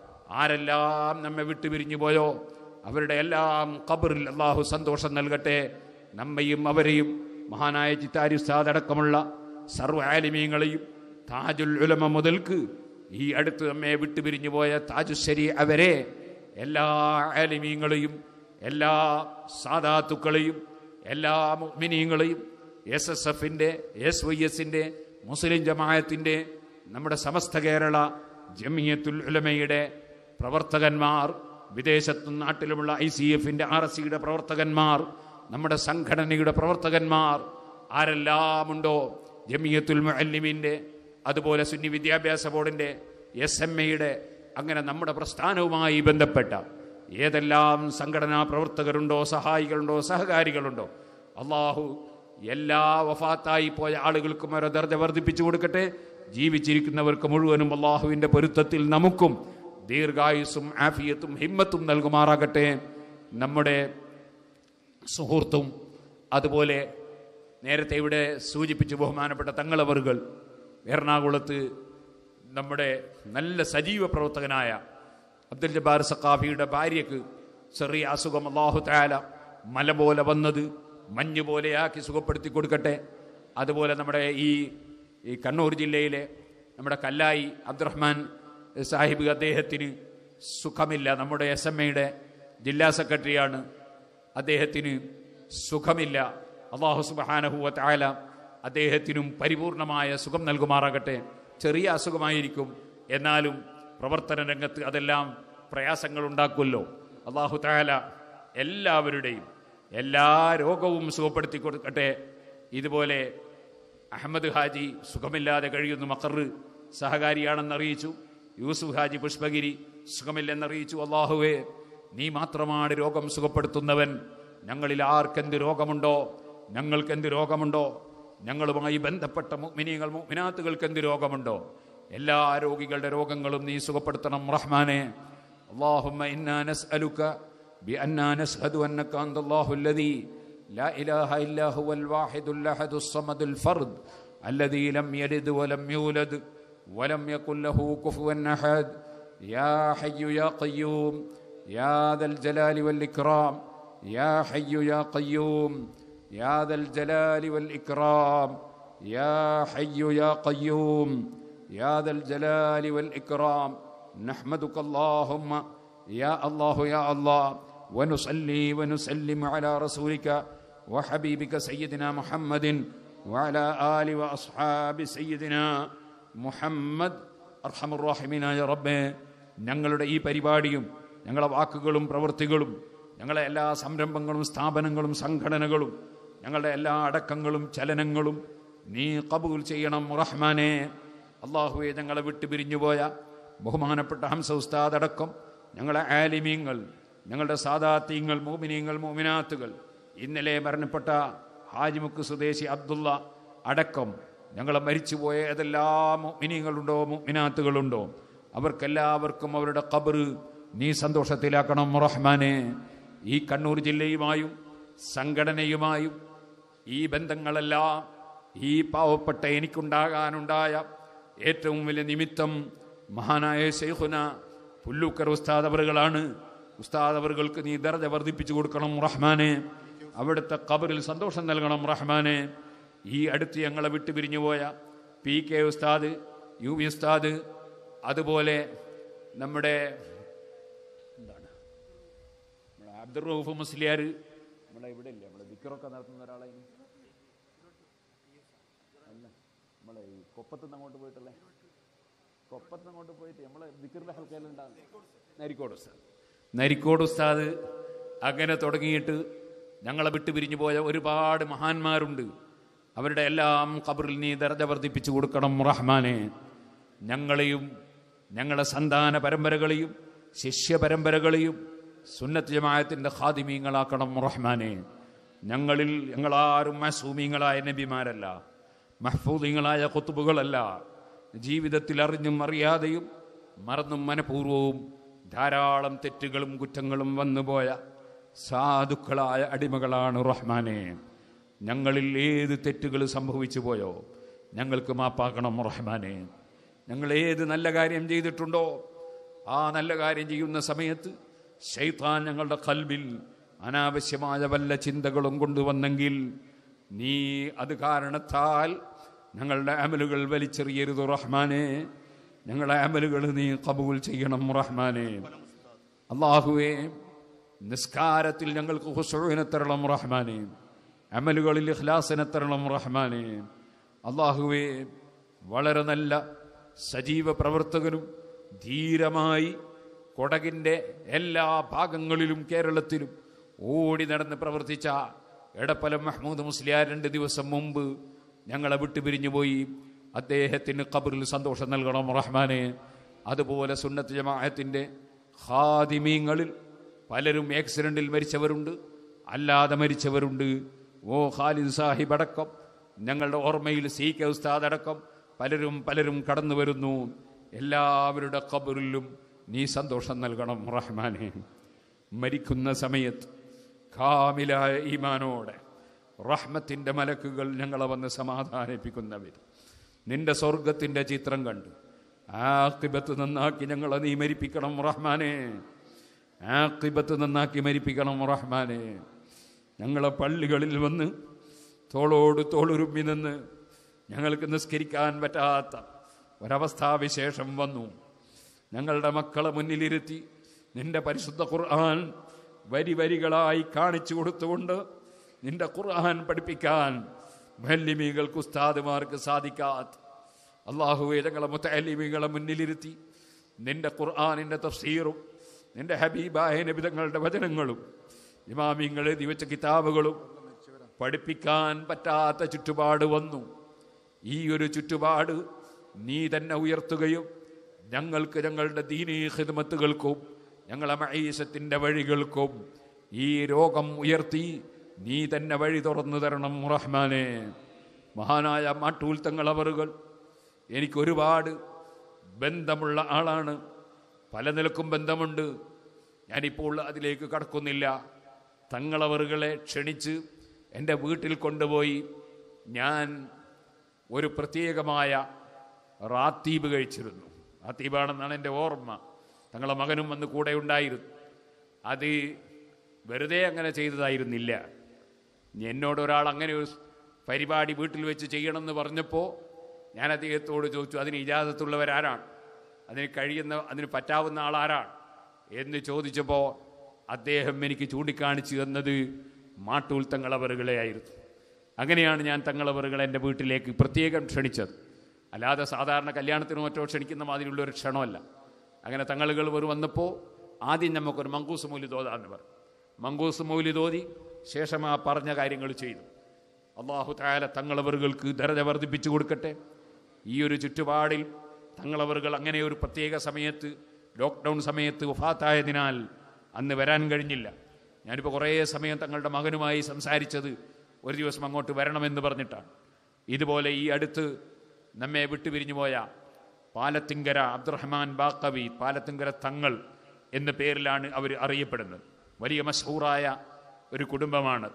ആരെല്ലാം നമ്മെ വിട്ടുപിരിഞ്ഞു പോയോ അവരുടെ എല്ലാം ഖബറിൽ അള്ളാഹു സന്തോഷം നൽകട്ടെ നമ്മയും അവരെയും മഹാനായ ചിത്താരി ഉസ്താദ് അടക്കമുള്ള സർവ്വ ആലിമീങ്ങളെയും താജുൽ ഉലമ മുതൽക്ക് ഈ അടുത്ത് നമ്മെ വിട്ടുപിരിഞ്ഞു പോയ താജുശ്ശേരി അവരെ എല്ലാ ആലിമീങ്ങളെയും എല്ലാ സാദാത്തുക്കളെയും എല്ലാ മിനിയങ്ങളെയും എസ് എസ് എഫിൻ്റെ എസ് വൈ എസിൻ്റെ മുസ്ലിം ജമായത്തിൻ്റെ നമ്മുടെ സമസ്ത കേരള ജമിയത്തുൽ ഉലമയുടെ പ്രവർത്തകന്മാർ വിദേശത്തും നാട്ടിലുമുള്ള ഐ സി എഫിൻ്റെ ആർ എസ് സിയുടെ പ്രവർത്തകന്മാർ നമ്മുടെ സംഘടനയുടെ പ്രവർത്തകന്മാർ ആരെല്ലാമുണ്ടോ ജമിയത്തുൽ മുഅല്ലിമിൻ്റെ അതുപോലെ സുന്നി വിദ്യാഭ്യാസ ബോർഡിൻ്റെ എസ് എം എയുടെ അങ്ങനെ നമ്മുടെ പ്രസ്ഥാനവുമായി ബന്ധപ്പെട്ട ഏതെല്ലാം സംഘടനാ പ്രവർത്തകരുണ്ടോ സഹായികളുണ്ടോ സഹകാരികളുണ്ടോ അള്ളാഹു എല്ലാ വഫാത്തായി പോയ ആളുകൾക്കും ഓരോ ദർജ വർദ്ധിപ്പിച്ചു കൊടുക്കട്ടെ ജീവിച്ചിരിക്കുന്നവർക്ക് മുഴുവനും അള്ളാഹുവിൻ്റെ പൊരുത്തത്തിൽ നമുക്കും ദീർഘായുസ്സും ആഫിയത്തും ഹിമ്മത്തും നൽകുമാറാകട്ടെ നമ്മുടെ സുഹൃത്തും അതുപോലെ നേരത്തെ ഇവിടെ സൂചിപ്പിച്ചു ബഹുമാനപ്പെട്ട തങ്ങളവറുകൾ എറണാകുളത്ത് നമ്മുടെ നല്ല സജീവ പ്രവർത്തകനായ അബ്ദുൽ ജബ്ബാർ സക്കാഫിയുടെ ഭാര്യക്ക് ചെറിയ അസുഖം അള്ളാഹു താല മല പോലെ വന്നത് മഞ്ഞ് പോലെയാക്കി സുഖപ്പെടുത്തി കൊടുക്കട്ടെ അതുപോലെ നമ്മുടെ ഈ ഈ കണ്ണൂർ ജില്ലയിലെ നമ്മുടെ കല്ലായി അബ്ദുറഹ്മാൻ സാഹിബ് അദ്ദേഹത്തിന് സുഖമില്ല നമ്മുടെ എസ് എം എയുടെ ജില്ലാ സെക്രട്ടറിയാണ് അദ്ദേഹത്തിന് സുഖമില്ല അള്ളാഹു സുബാനഹുവ താല അദ്ദേഹത്തിനും പരിപൂർണമായ സുഖം നൽകുമാറാകട്ടെ ചെറിയ അസുഖമായിരിക്കും എന്നാലും പ്രവർത്തന രംഗത്ത് അതെല്ലാം പ്രയാസങ്ങൾ ഉണ്ടാക്കുമല്ലോ അള്ളാഹു താല എല്ലാവരുടെയും എല്ലാ രോഗവും സുഖപ്പെടുത്തി കൊടുക്കട്ടെ ഇതുപോലെ അഹമ്മദ് ഹാജി സുഖമില്ലാതെ കഴിയുന്നു മക്കറ് സഹകാരിയാണെന്ന് അറിയിച്ചു യൂസുഫ് ഹാജി പുഷ്പഗിരി സുഖമില്ലെന്നറിയിച്ചു അള്ളാഹുവേ നീ മാത്രമാണ് രോഗം സുഖപ്പെടുത്തുന്നവൻ ഞങ്ങളിൽ ആർക്കെന്ത് രോഗമുണ്ടോ ഞങ്ങൾക്കെന്ത് രോഗമുണ്ടോ ഞങ്ങളുമായി ബന്ധപ്പെട്ട മുഗ്മിനികൾ മുഗ്മിനാത്തുകൾക്ക് എന്ത് രോഗമുണ്ടോ എല്ലാ രോഗികളുടെ രോഗങ്ങളും നീ സുഖപ്പെടുത്തണം റഹ്മാനെ اللهم إنا نسألك بأننا نشهد أنك أنت الله الذي لا إله إلا هو الواحد الأحد الصمد الفرد الذي لم يلد ولم يولد ولم يكن له كفوا أحد يا حي يا قيوم يا ذا الجلال والإكرام يا حي يا قيوم يا ذا الجلال والإكرام يا حي يا قيوم يا ذا الجلال والإكرام نحمدك اللهم يا الله يا الله ونصلي ونسلم على رسولك وحبيبك سيدنا محمد وعلى آل وأصحاب سيدنا മുഹമ്മദ് അർഹമുറാഹിമീനായ റബ്ബെ ഞങ്ങളുടെ ഈ പരിപാടിയും ഞങ്ങളുടെ വാക്കുകളും പ്രവൃത്തികളും ഞങ്ങളെ എല്ലാ സംരംഭങ്ങളും സ്ഥാപനങ്ങളും സംഘടനകളും ഞങ്ങളുടെ എല്ലാ അടക്കങ്ങളും ചലനങ്ങളും നീ കബൂൽ ചെയ്യണം റഹ്മാനെ അള്ളാഹുവെ ഞങ്ങളെ വിട്ടു പിരിഞ്ഞുപോയ ബഹുമാനപ്പെട്ട ഹംസ ഉസ്താദ് അടക്കം ഞങ്ങളെ ആലിമീങ്ങൾ ഞങ്ങളുടെ സാദാത്യങ്ങൾ മോമിനീങ്ങൾ മോമിനാത്തുകൾ ഇന്നലെ മരണപ്പെട്ട ഹാജിമുക്ക് സ്വദേശി അബ്ദുള്ള അടക്കം ഞങ്ങളെ മരിച്ചുപോയ ഏതെല്ലാം മിനിങ്ങളുണ്ടോ മിനാത്തുകളുണ്ടോ അവർക്കെല്ലാവർക്കും അവരുടെ കബറ് നീ സന്തോഷത്തിലാക്കണം റഹ്മാനെ ഈ കണ്ണൂർ ജില്ലയുമായും സംഘടനയുമായും ഈ ബന്ധങ്ങളെല്ലാം ഈ പാവപ്പെട്ട എനിക്കുണ്ടാകാനുണ്ടായ ഏറ്റവും വലിയ നിമിത്തം മഹാനായ ശൈഖുന പുല്ലൂക്കർ ഉസ്താദ് അവറുകളാണ് ഉസ്താദ് അവറുകൾക്ക് നീ ദർജ വർദ്ധിപ്പിച്ചു കൊടുക്കണം റഹ്മാനെ അവിടുത്തെ കബറിൽ സന്തോഷം നൽകണം റഹ്മാനെ ഈ അടുത്ത് ഞങ്ങളെ വിട്ടു പിരിഞ്ഞു പോയ പി കെ ഉസ്താദ് യു വി ഉസ്താദ് അതുപോലെ നമ്മുടെ എന്താണ് നമ്മുടെ അബ്ദുൾ റൌഫ് മുസ്ലിയാർ നമ്മുടെ ഇവിടെ ഇല്ലേ നമ്മുടെ ദിക്കറൊക്കെ നടത്തുന്ന ഒരാളെ അല്ല നമ്മളെ ഈ കൊപ്പത്തുനിന്ന് അങ്ങോട്ട് പോയിട്ടല്ലേ കൊപ്പത്തുനിന്ന് അങ്ങോട്ട് പോയിട്ട് നമ്മളെ ദിക്കറിന്റെ ഹൽക്കയിലുണ്ടാകും നരിക്കോട് ഉസ്താദ് നരിക്കോട് ഉസ്താദ് അങ്ങനെ തുടങ്ങിയിട്ട് ഞങ്ങളെ വിട്ടു പിരിഞ്ഞു പോയ ഒരുപാട് മഹാന്മാരുണ്ട് അവരുടെ എല്ലാം ഖബറിൽ നീ ദർജ വർദ്ധിപ്പിച്ചു കൊടുക്കണം റഹ്മാനെ ഞങ്ങളെയും ഞങ്ങളുടെ സന്താന പരമ്പരകളെയും ശിഷ്യ പരമ്പരകളെയും സുന്നത്ത് ജമാഅത്തിന്റെ ഖാദിമീങ്ങളാക്കണം റഹ്മാനെ ഞങ്ങളിൽ ഞങ്ങളാരും മസൂമീങ്ങളായ നബിമാരല്ല മഹ്ഫൂദിങ്ങളായ കുത്തുബുകളല്ല ജീവിതത്തിൽ അറിഞ്ഞും അറിയാതെയും മറന്നും മനഃപൂർവവും ധാരാളം തെറ്റുകളും കുറ്റങ്ങളും വന്നുപോയ സാധുക്കളായ അടിമകളാണ് റഹ്മാനെ ഞങ്ങളിൽ ഏത് തെറ്റുകൾ സംഭവിച്ചു പോയോ ഞങ്ങൾക്ക് മാപ്പാക്കണം റഹ്മാനെ ഞങ്ങൾ ഏത് നല്ല കാര്യം ചെയ്തിട്ടുണ്ടോ ആ നല്ല കാര്യം ചെയ്യുന്ന സമയത്ത് ശൈത്താൻ ഞങ്ങളുടെ കൽബിൽ അനാവശ്യമായ വല്ല ചിന്തകളും കൊണ്ടുവന്നെങ്കിൽ നീ അത് കാരണത്താൽ ഞങ്ങളുടെ അമലുകൾ വലിച്ചെറിയരുത് റഹ്മാനെ ഞങ്ങളുടെ അമലുകൾ നീ കബൂൽ ചെയ്യണം റഹ്മാനെ അള്ളാഹുവേ നിസ്കാരത്തിൽ ഞങ്ങൾക്ക് ഹുസൂവിനെ തരണം റഹ്മാനെ അമലുകളിൽ ഇഖ്ലാസിനെ തരണം റഹ്മാനെ അള്ളാഹുവേ വളരെ നല്ല സജീവ പ്രവർത്തകനും ധീരമായി കൊടകിൻ്റെ എല്ലാ ഭാഗങ്ങളിലും കേരളത്തിലും ഓടി നടന്ന് പ്രവർത്തിച്ച എടപ്പലം മഹ്മൂദ് മുസ്ലിയാർ രണ്ട് ദിവസം മുമ്പ് ഞങ്ങളെ വിട്ടുപിരിഞ്ഞു പോയി അദ്ദേഹത്തിന് ഖബറിൽ സന്തോഷം നൽകണം റഹ്മാനെ അതുപോലെ സുന്നത്ത് ജമാഅത്തിൻ്റെ ഖാദിമീങ്ങളിൽ പലരും ആക്സിഡന്റിൽ മരിച്ചവരുണ്ട് അല്ലാതെ മരിച്ചവരുണ്ട് ഓ ഖാലിദ് സാഹിബ് അടക്കം ഞങ്ങളുടെ ഓർമ്മയിൽ സി കെ ഉസ്താദ് അടക്കം പലരും പലരും കടന്നു വരുന്നു എല്ലാവരുടെ ഖബറിലും നീ സന്തോഷം നൽകണം റഹ്മാനെ മരിക്കുന്ന സമയത്ത് കാമിലായ ഈമാനോടെ റഹ്മത്തിൻ്റെ മലക്കുകൾ ഞങ്ങളെ വന്ന് സമാധാനിപ്പിക്കുന്നവർ നിന്റെ സ്വർഗത്തിൻ്റെ ചിത്രം കണ്ട് ആക്കിബത്ത് നന്നാക്കി ഞങ്ങളെ നീ മരിപ്പിക്കണം റഹ്മാനെ ആക്കിബത്ത് നന്നാക്കി മരിപ്പിക്കണം റഹ്മാനെ ഞങ്ങളെ പള്ളികളിൽ വന്ന് തോളോട് തോളുരുമ്മി നിന്ന് ഞങ്ങൾക്ക് നിസ്കരിക്കാൻ പറ്റാത്ത ഒരവസ്ഥാവിശേഷം വന്നു ഞങ്ങളുടെ മക്കളെ മുന്നിലിരുത്തി നിന്റെ പരിശുദ്ധ ഖുർആൻ വരി വരികളായി കാണിച്ചു കൊടുത്തുകൊണ്ട് നിന്റെ ഖുർആൻ പഠിപ്പിക്കാൻ മല്ലിമികൾക്ക് ഉസ്താദുമാർക്ക് സാധിക്കാത്ത അള്ളാഹുവെ ഞങ്ങളെ മുത്തലിമികളെ മുന്നിലിരുത്തി നിന്റെ ഖുർആാനിൻ്റെ തഫ്സീറും നിന്റെ ഹബീബായ നബിതങ്ങളുടെ വചനങ്ങളും ഇമാമിങ്ങൾ എഴുതി വെച്ച കിതാബുകളും പഠിപ്പിക്കാൻ പറ്റാത്ത ചുറ്റുപാട് വന്നു ഈ ഒരു ചുറ്റുപാട് നീ തന്നെ ഉയർത്തുകയും ഞങ്ങൾക്ക് ഞങ്ങളുടെ ദീനീ ഹിദ്മത്തുകൾക്കും ഞങ്ങളെ മഹീസത്തിൻ്റെ വഴികൾക്കും ഈ രോഗം ഉയർത്തി നീ തന്നെ വഴി തുറന്നു തരണം റഹ്മാനെ മഹാനായ മാട്ടൂൽ തങ്ങളവറുകൾ എനിക്കൊരുപാട് ബന്ധമുള്ള ആളാണ് പല നിലക്കും ബന്ധമുണ്ട് ഞാനിപ്പോൾ അതിലേക്ക് കടക്കുന്നില്ല തങ്ങളവറുകളെ ക്ഷണിച്ച് എൻ്റെ വീട്ടിൽ കൊണ്ടുപോയി ഞാൻ ഒരു പ്രത്യേകമായ റാത്തീബ് കഴിച്ചിരുന്നു റാത്തീബാണെന്നാണ് എൻ്റെ ഓർമ്മ തങ്ങളെ മകനും വന്ന് കൂടെ ഉണ്ടായിരുന്നു അത് വെറുതെ അങ്ങനെ ചെയ്തതായിരുന്നില്ല എന്നോട് ഒരാൾ അങ്ങനെ ഒരു പരിപാടി വീട്ടിൽ വെച്ച് ചെയ്യണമെന്ന് പറഞ്ഞപ്പോൾ ഞാൻ അദ്ദേഹത്തോട് ചോദിച്ചു അതിന് ഇജാസത്തുള്ളവരാരാണ് അതിന് കഴിയുന്ന അതിന് പറ്റാവുന്ന ആളാരാണ് എന്ന് ചോദിച്ചപ്പോൾ അദ്ദേഹം എനിക്ക് ചൂണ്ടിക്കാണിച്ചു തന്നത് മാട്ടൂൽ തങ്ങളവറുകളെയായിരുന്നു അങ്ങനെയാണ് ഞാൻ തങ്ങളവറുകളെ എൻ്റെ വീട്ടിലേക്ക് പ്രത്യേകം ക്ഷണിച്ചത് അല്ലാതെ സാധാരണ കല്യാണത്തിന് മറ്റോ ക്ഷണിക്കുന്ന മാതിരിയുള്ള ഒരു ക്ഷണമല്ല അങ്ങനെ തങ്ങളുകൾ ഒരു വന്നപ്പോൾ ആദ്യം നമുക്കൊരു മങ്കൂസ് മൗലി തോതാന്ന് പറഞ്ഞു മങ്കൂസ് മൗലി തോതി ശേഷം ആ പറഞ്ഞ കാര്യങ്ങൾ ചെയ്തു അള്ളാഹു താല തങ്ങളവറുകൾക്ക് ദരജ വർദ്ധിപ്പിച്ചു കൊടുക്കട്ടെ ഈ ഒരു ചുറ്റുപാടിൽ തങ്ങളവറുകൾ അങ്ങനെ ഒരു പ്രത്യേക സമയത്ത് ലോക്ക്ഡൗൺ സമയത്ത് വഫാത്തായതിനാൽ അന്ന് വരാൻ കഴിഞ്ഞില്ല ഞാനിപ്പോൾ കുറേ സമയം തങ്ങളുടെ മകനുമായി സംസാരിച്ചത് ഒരു ദിവസം അങ്ങോട്ട് വരണമെന്ന് പറഞ്ഞിട്ടാണ് ഇതുപോലെ ഈ അടുത്ത് നമ്മെ വിട്ടുപിരിഞ്ഞു പോയ പാലത്തിങ്കര അബ്ദുറഹ്മാൻ ബാക്കവി പാലത്തിങ്കര തങ്ങൾ എന്ന പേരിലാണ് അവർ അറിയപ്പെടുന്നത് വലിയ മഷൂറായ ഒരു കുടുംബമാണ്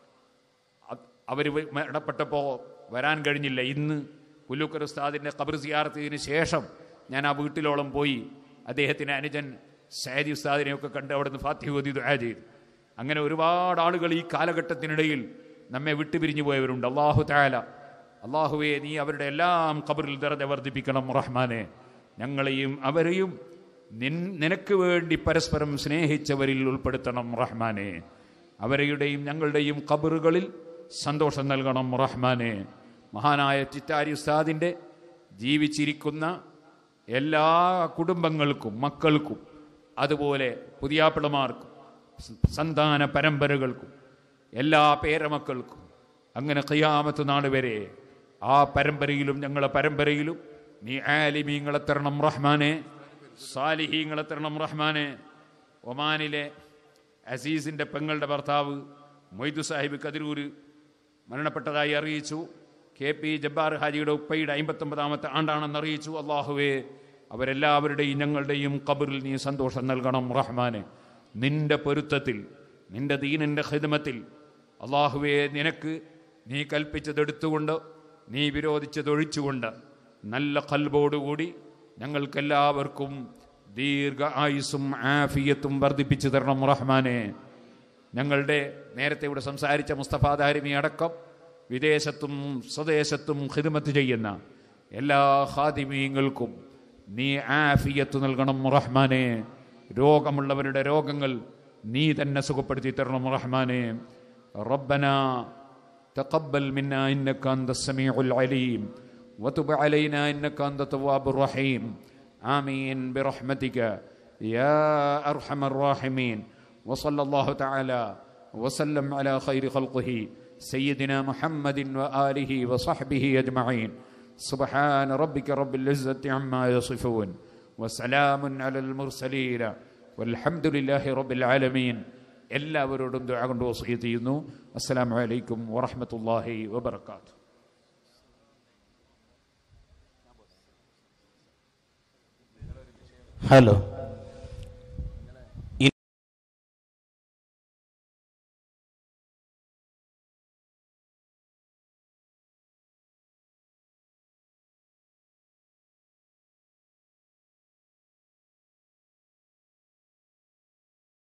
അവർ മരണപ്പെട്ടപ്പോൾ വരാൻ കഴിഞ്ഞില്ല ഇന്ന് പുല്ലൂക്കർ ഉസ്താദിൻ്റെ ഖബർ സിയാർത്തതിന് ശേഷം ഞാൻ ആ വീട്ടിലോളം പോയി അദ്ദേഹത്തിൻ്റെ അനുജൻ സയദി ഉസ്താദിനെയൊക്കെ കണ്ട് അവിടുന്ന് ഫാത്തിഹ് ഓതി ദുആ ചെയ്തു അങ്ങനെ ഒരുപാട് ആളുകൾ ഈ കാലഘട്ടത്തിനിടയിൽ നമ്മെ വിട്ടുപിരിഞ്ഞു പോയവരുണ്ട് അള്ളാഹു താല അള്ളാഹുവെ നീ അവരുടെ എല്ലാം കബറിൽ ദറജ വർദ്ധിപ്പിക്കണം റഹ്മാനെ ഞങ്ങളെയും അവരെയും നിൻ നിനക്ക് വേണ്ടി പരസ്പരം സ്നേഹിച്ചവരിൽ ഉൾപ്പെടുത്തണം റഹ്മാനെ അവരുടെയും ഞങ്ങളുടെയും കബറുകളിൽ സന്തോഷം നൽകണം റഹ്മാനെ മഹാനായ ചിറ്റാരി ഉസ്താദിൻ്റെ ജീവിച്ചിരിക്കുന്ന എല്ലാ കുടുംബങ്ങൾക്കും മക്കൾക്കും അതുപോലെ പുതിയാപ്പിളമാർക്കും സ- സന്താന പരമ്പരകൾക്കും എല്ലാ പേരമക്കൾക്കും അങ്ങനെ ഖിയാമത്ത് നാട് വരെ ആ പരമ്പരയിലും ഞങ്ങളെ പരമ്പരയിലും നീ ആലിമീങ്ങളെ തരണം റഹ്മാനെ സാലിഹീങ്ങളെ തരണം റഹ്മാനെ ഒമാനിലെ അസീസിൻ്റെ പെങ്ങളുടെ ഭർത്താവ് മൊയ്തു സാഹിബ് കതിരൂര് മരണപ്പെട്ടതായി അറിയിച്ചു കെ പി ജബ്ബാർ ഹാജിയുടെ ഉപ്പയുടെ അമ്പത്തൊമ്പതാമത്തെ ആണ്ടാണെന്ന് അറിയിച്ചു അള്ളാഹുവേ അവരെല്ലാവരുടെയും ഞങ്ങളുടെയും കബറിൽ നീ സന്തോഷം നൽകണം റഹ്മാനെ നിന്റെ പൊരുത്തത്തിൽ നിന്റെ ദീനിൻ്റെ ഹിദ്മത്തിൽ അള്ളാഹുവേ നിനക്ക് നീ കൽപ്പിച്ചതെടുത്തുകൊണ്ട് നീ വിരോധിച്ചതൊഴിച്ചുകൊണ്ട് നല്ല കൽബോടുകൂടി ഞങ്ങൾക്കെല്ലാവർക്കും ദീർഘ ആയുസ്സും ആഫിയത്തും വർദ്ധിപ്പിച്ചു തരണം റഹ്മാനെ ഞങ്ങളുടെ നേരത്തെ ഇവിടെ സംസാരിച്ച മുസ്തഫ ദാരിമി അടക്കം വിദേശത്തും സ്വദേശത്തും ഖിദ്മത്ത് ചെയ്യുന്ന എല്ലാ ഹാദിമീങ്ങൾക്കും നീ ആഫിയത്ത് നൽകണം റഹ്മാനെ രോഗമുള്ളവരുടെ രോഗങ്ങൾ നീ തന്നെ സുഖപ്പെടുത്തി തരണം റഹ്മാനെ റബ്ബന تقبل منا انك انت السميع العليم وتب علينا انك انت التواب الرحيم امين برحمتك يا ارحم الراحمين وصلى الله تعالى وسلم على خير خلقه سيدنا محمد واله وصحبه اجمعين سبحان ربك رب العزه عما يصفون وسلام على المرسلين والحمد لله رب العالمين എല്ലാവരോടും ദുആ കൊണ്ട് വസീയത്ത് ചെയ്യുന്നു അസ്സലാമു അലൈക്കും വറഹ്മത്തുള്ളാഹി വബറകാതുഹു ഹലോ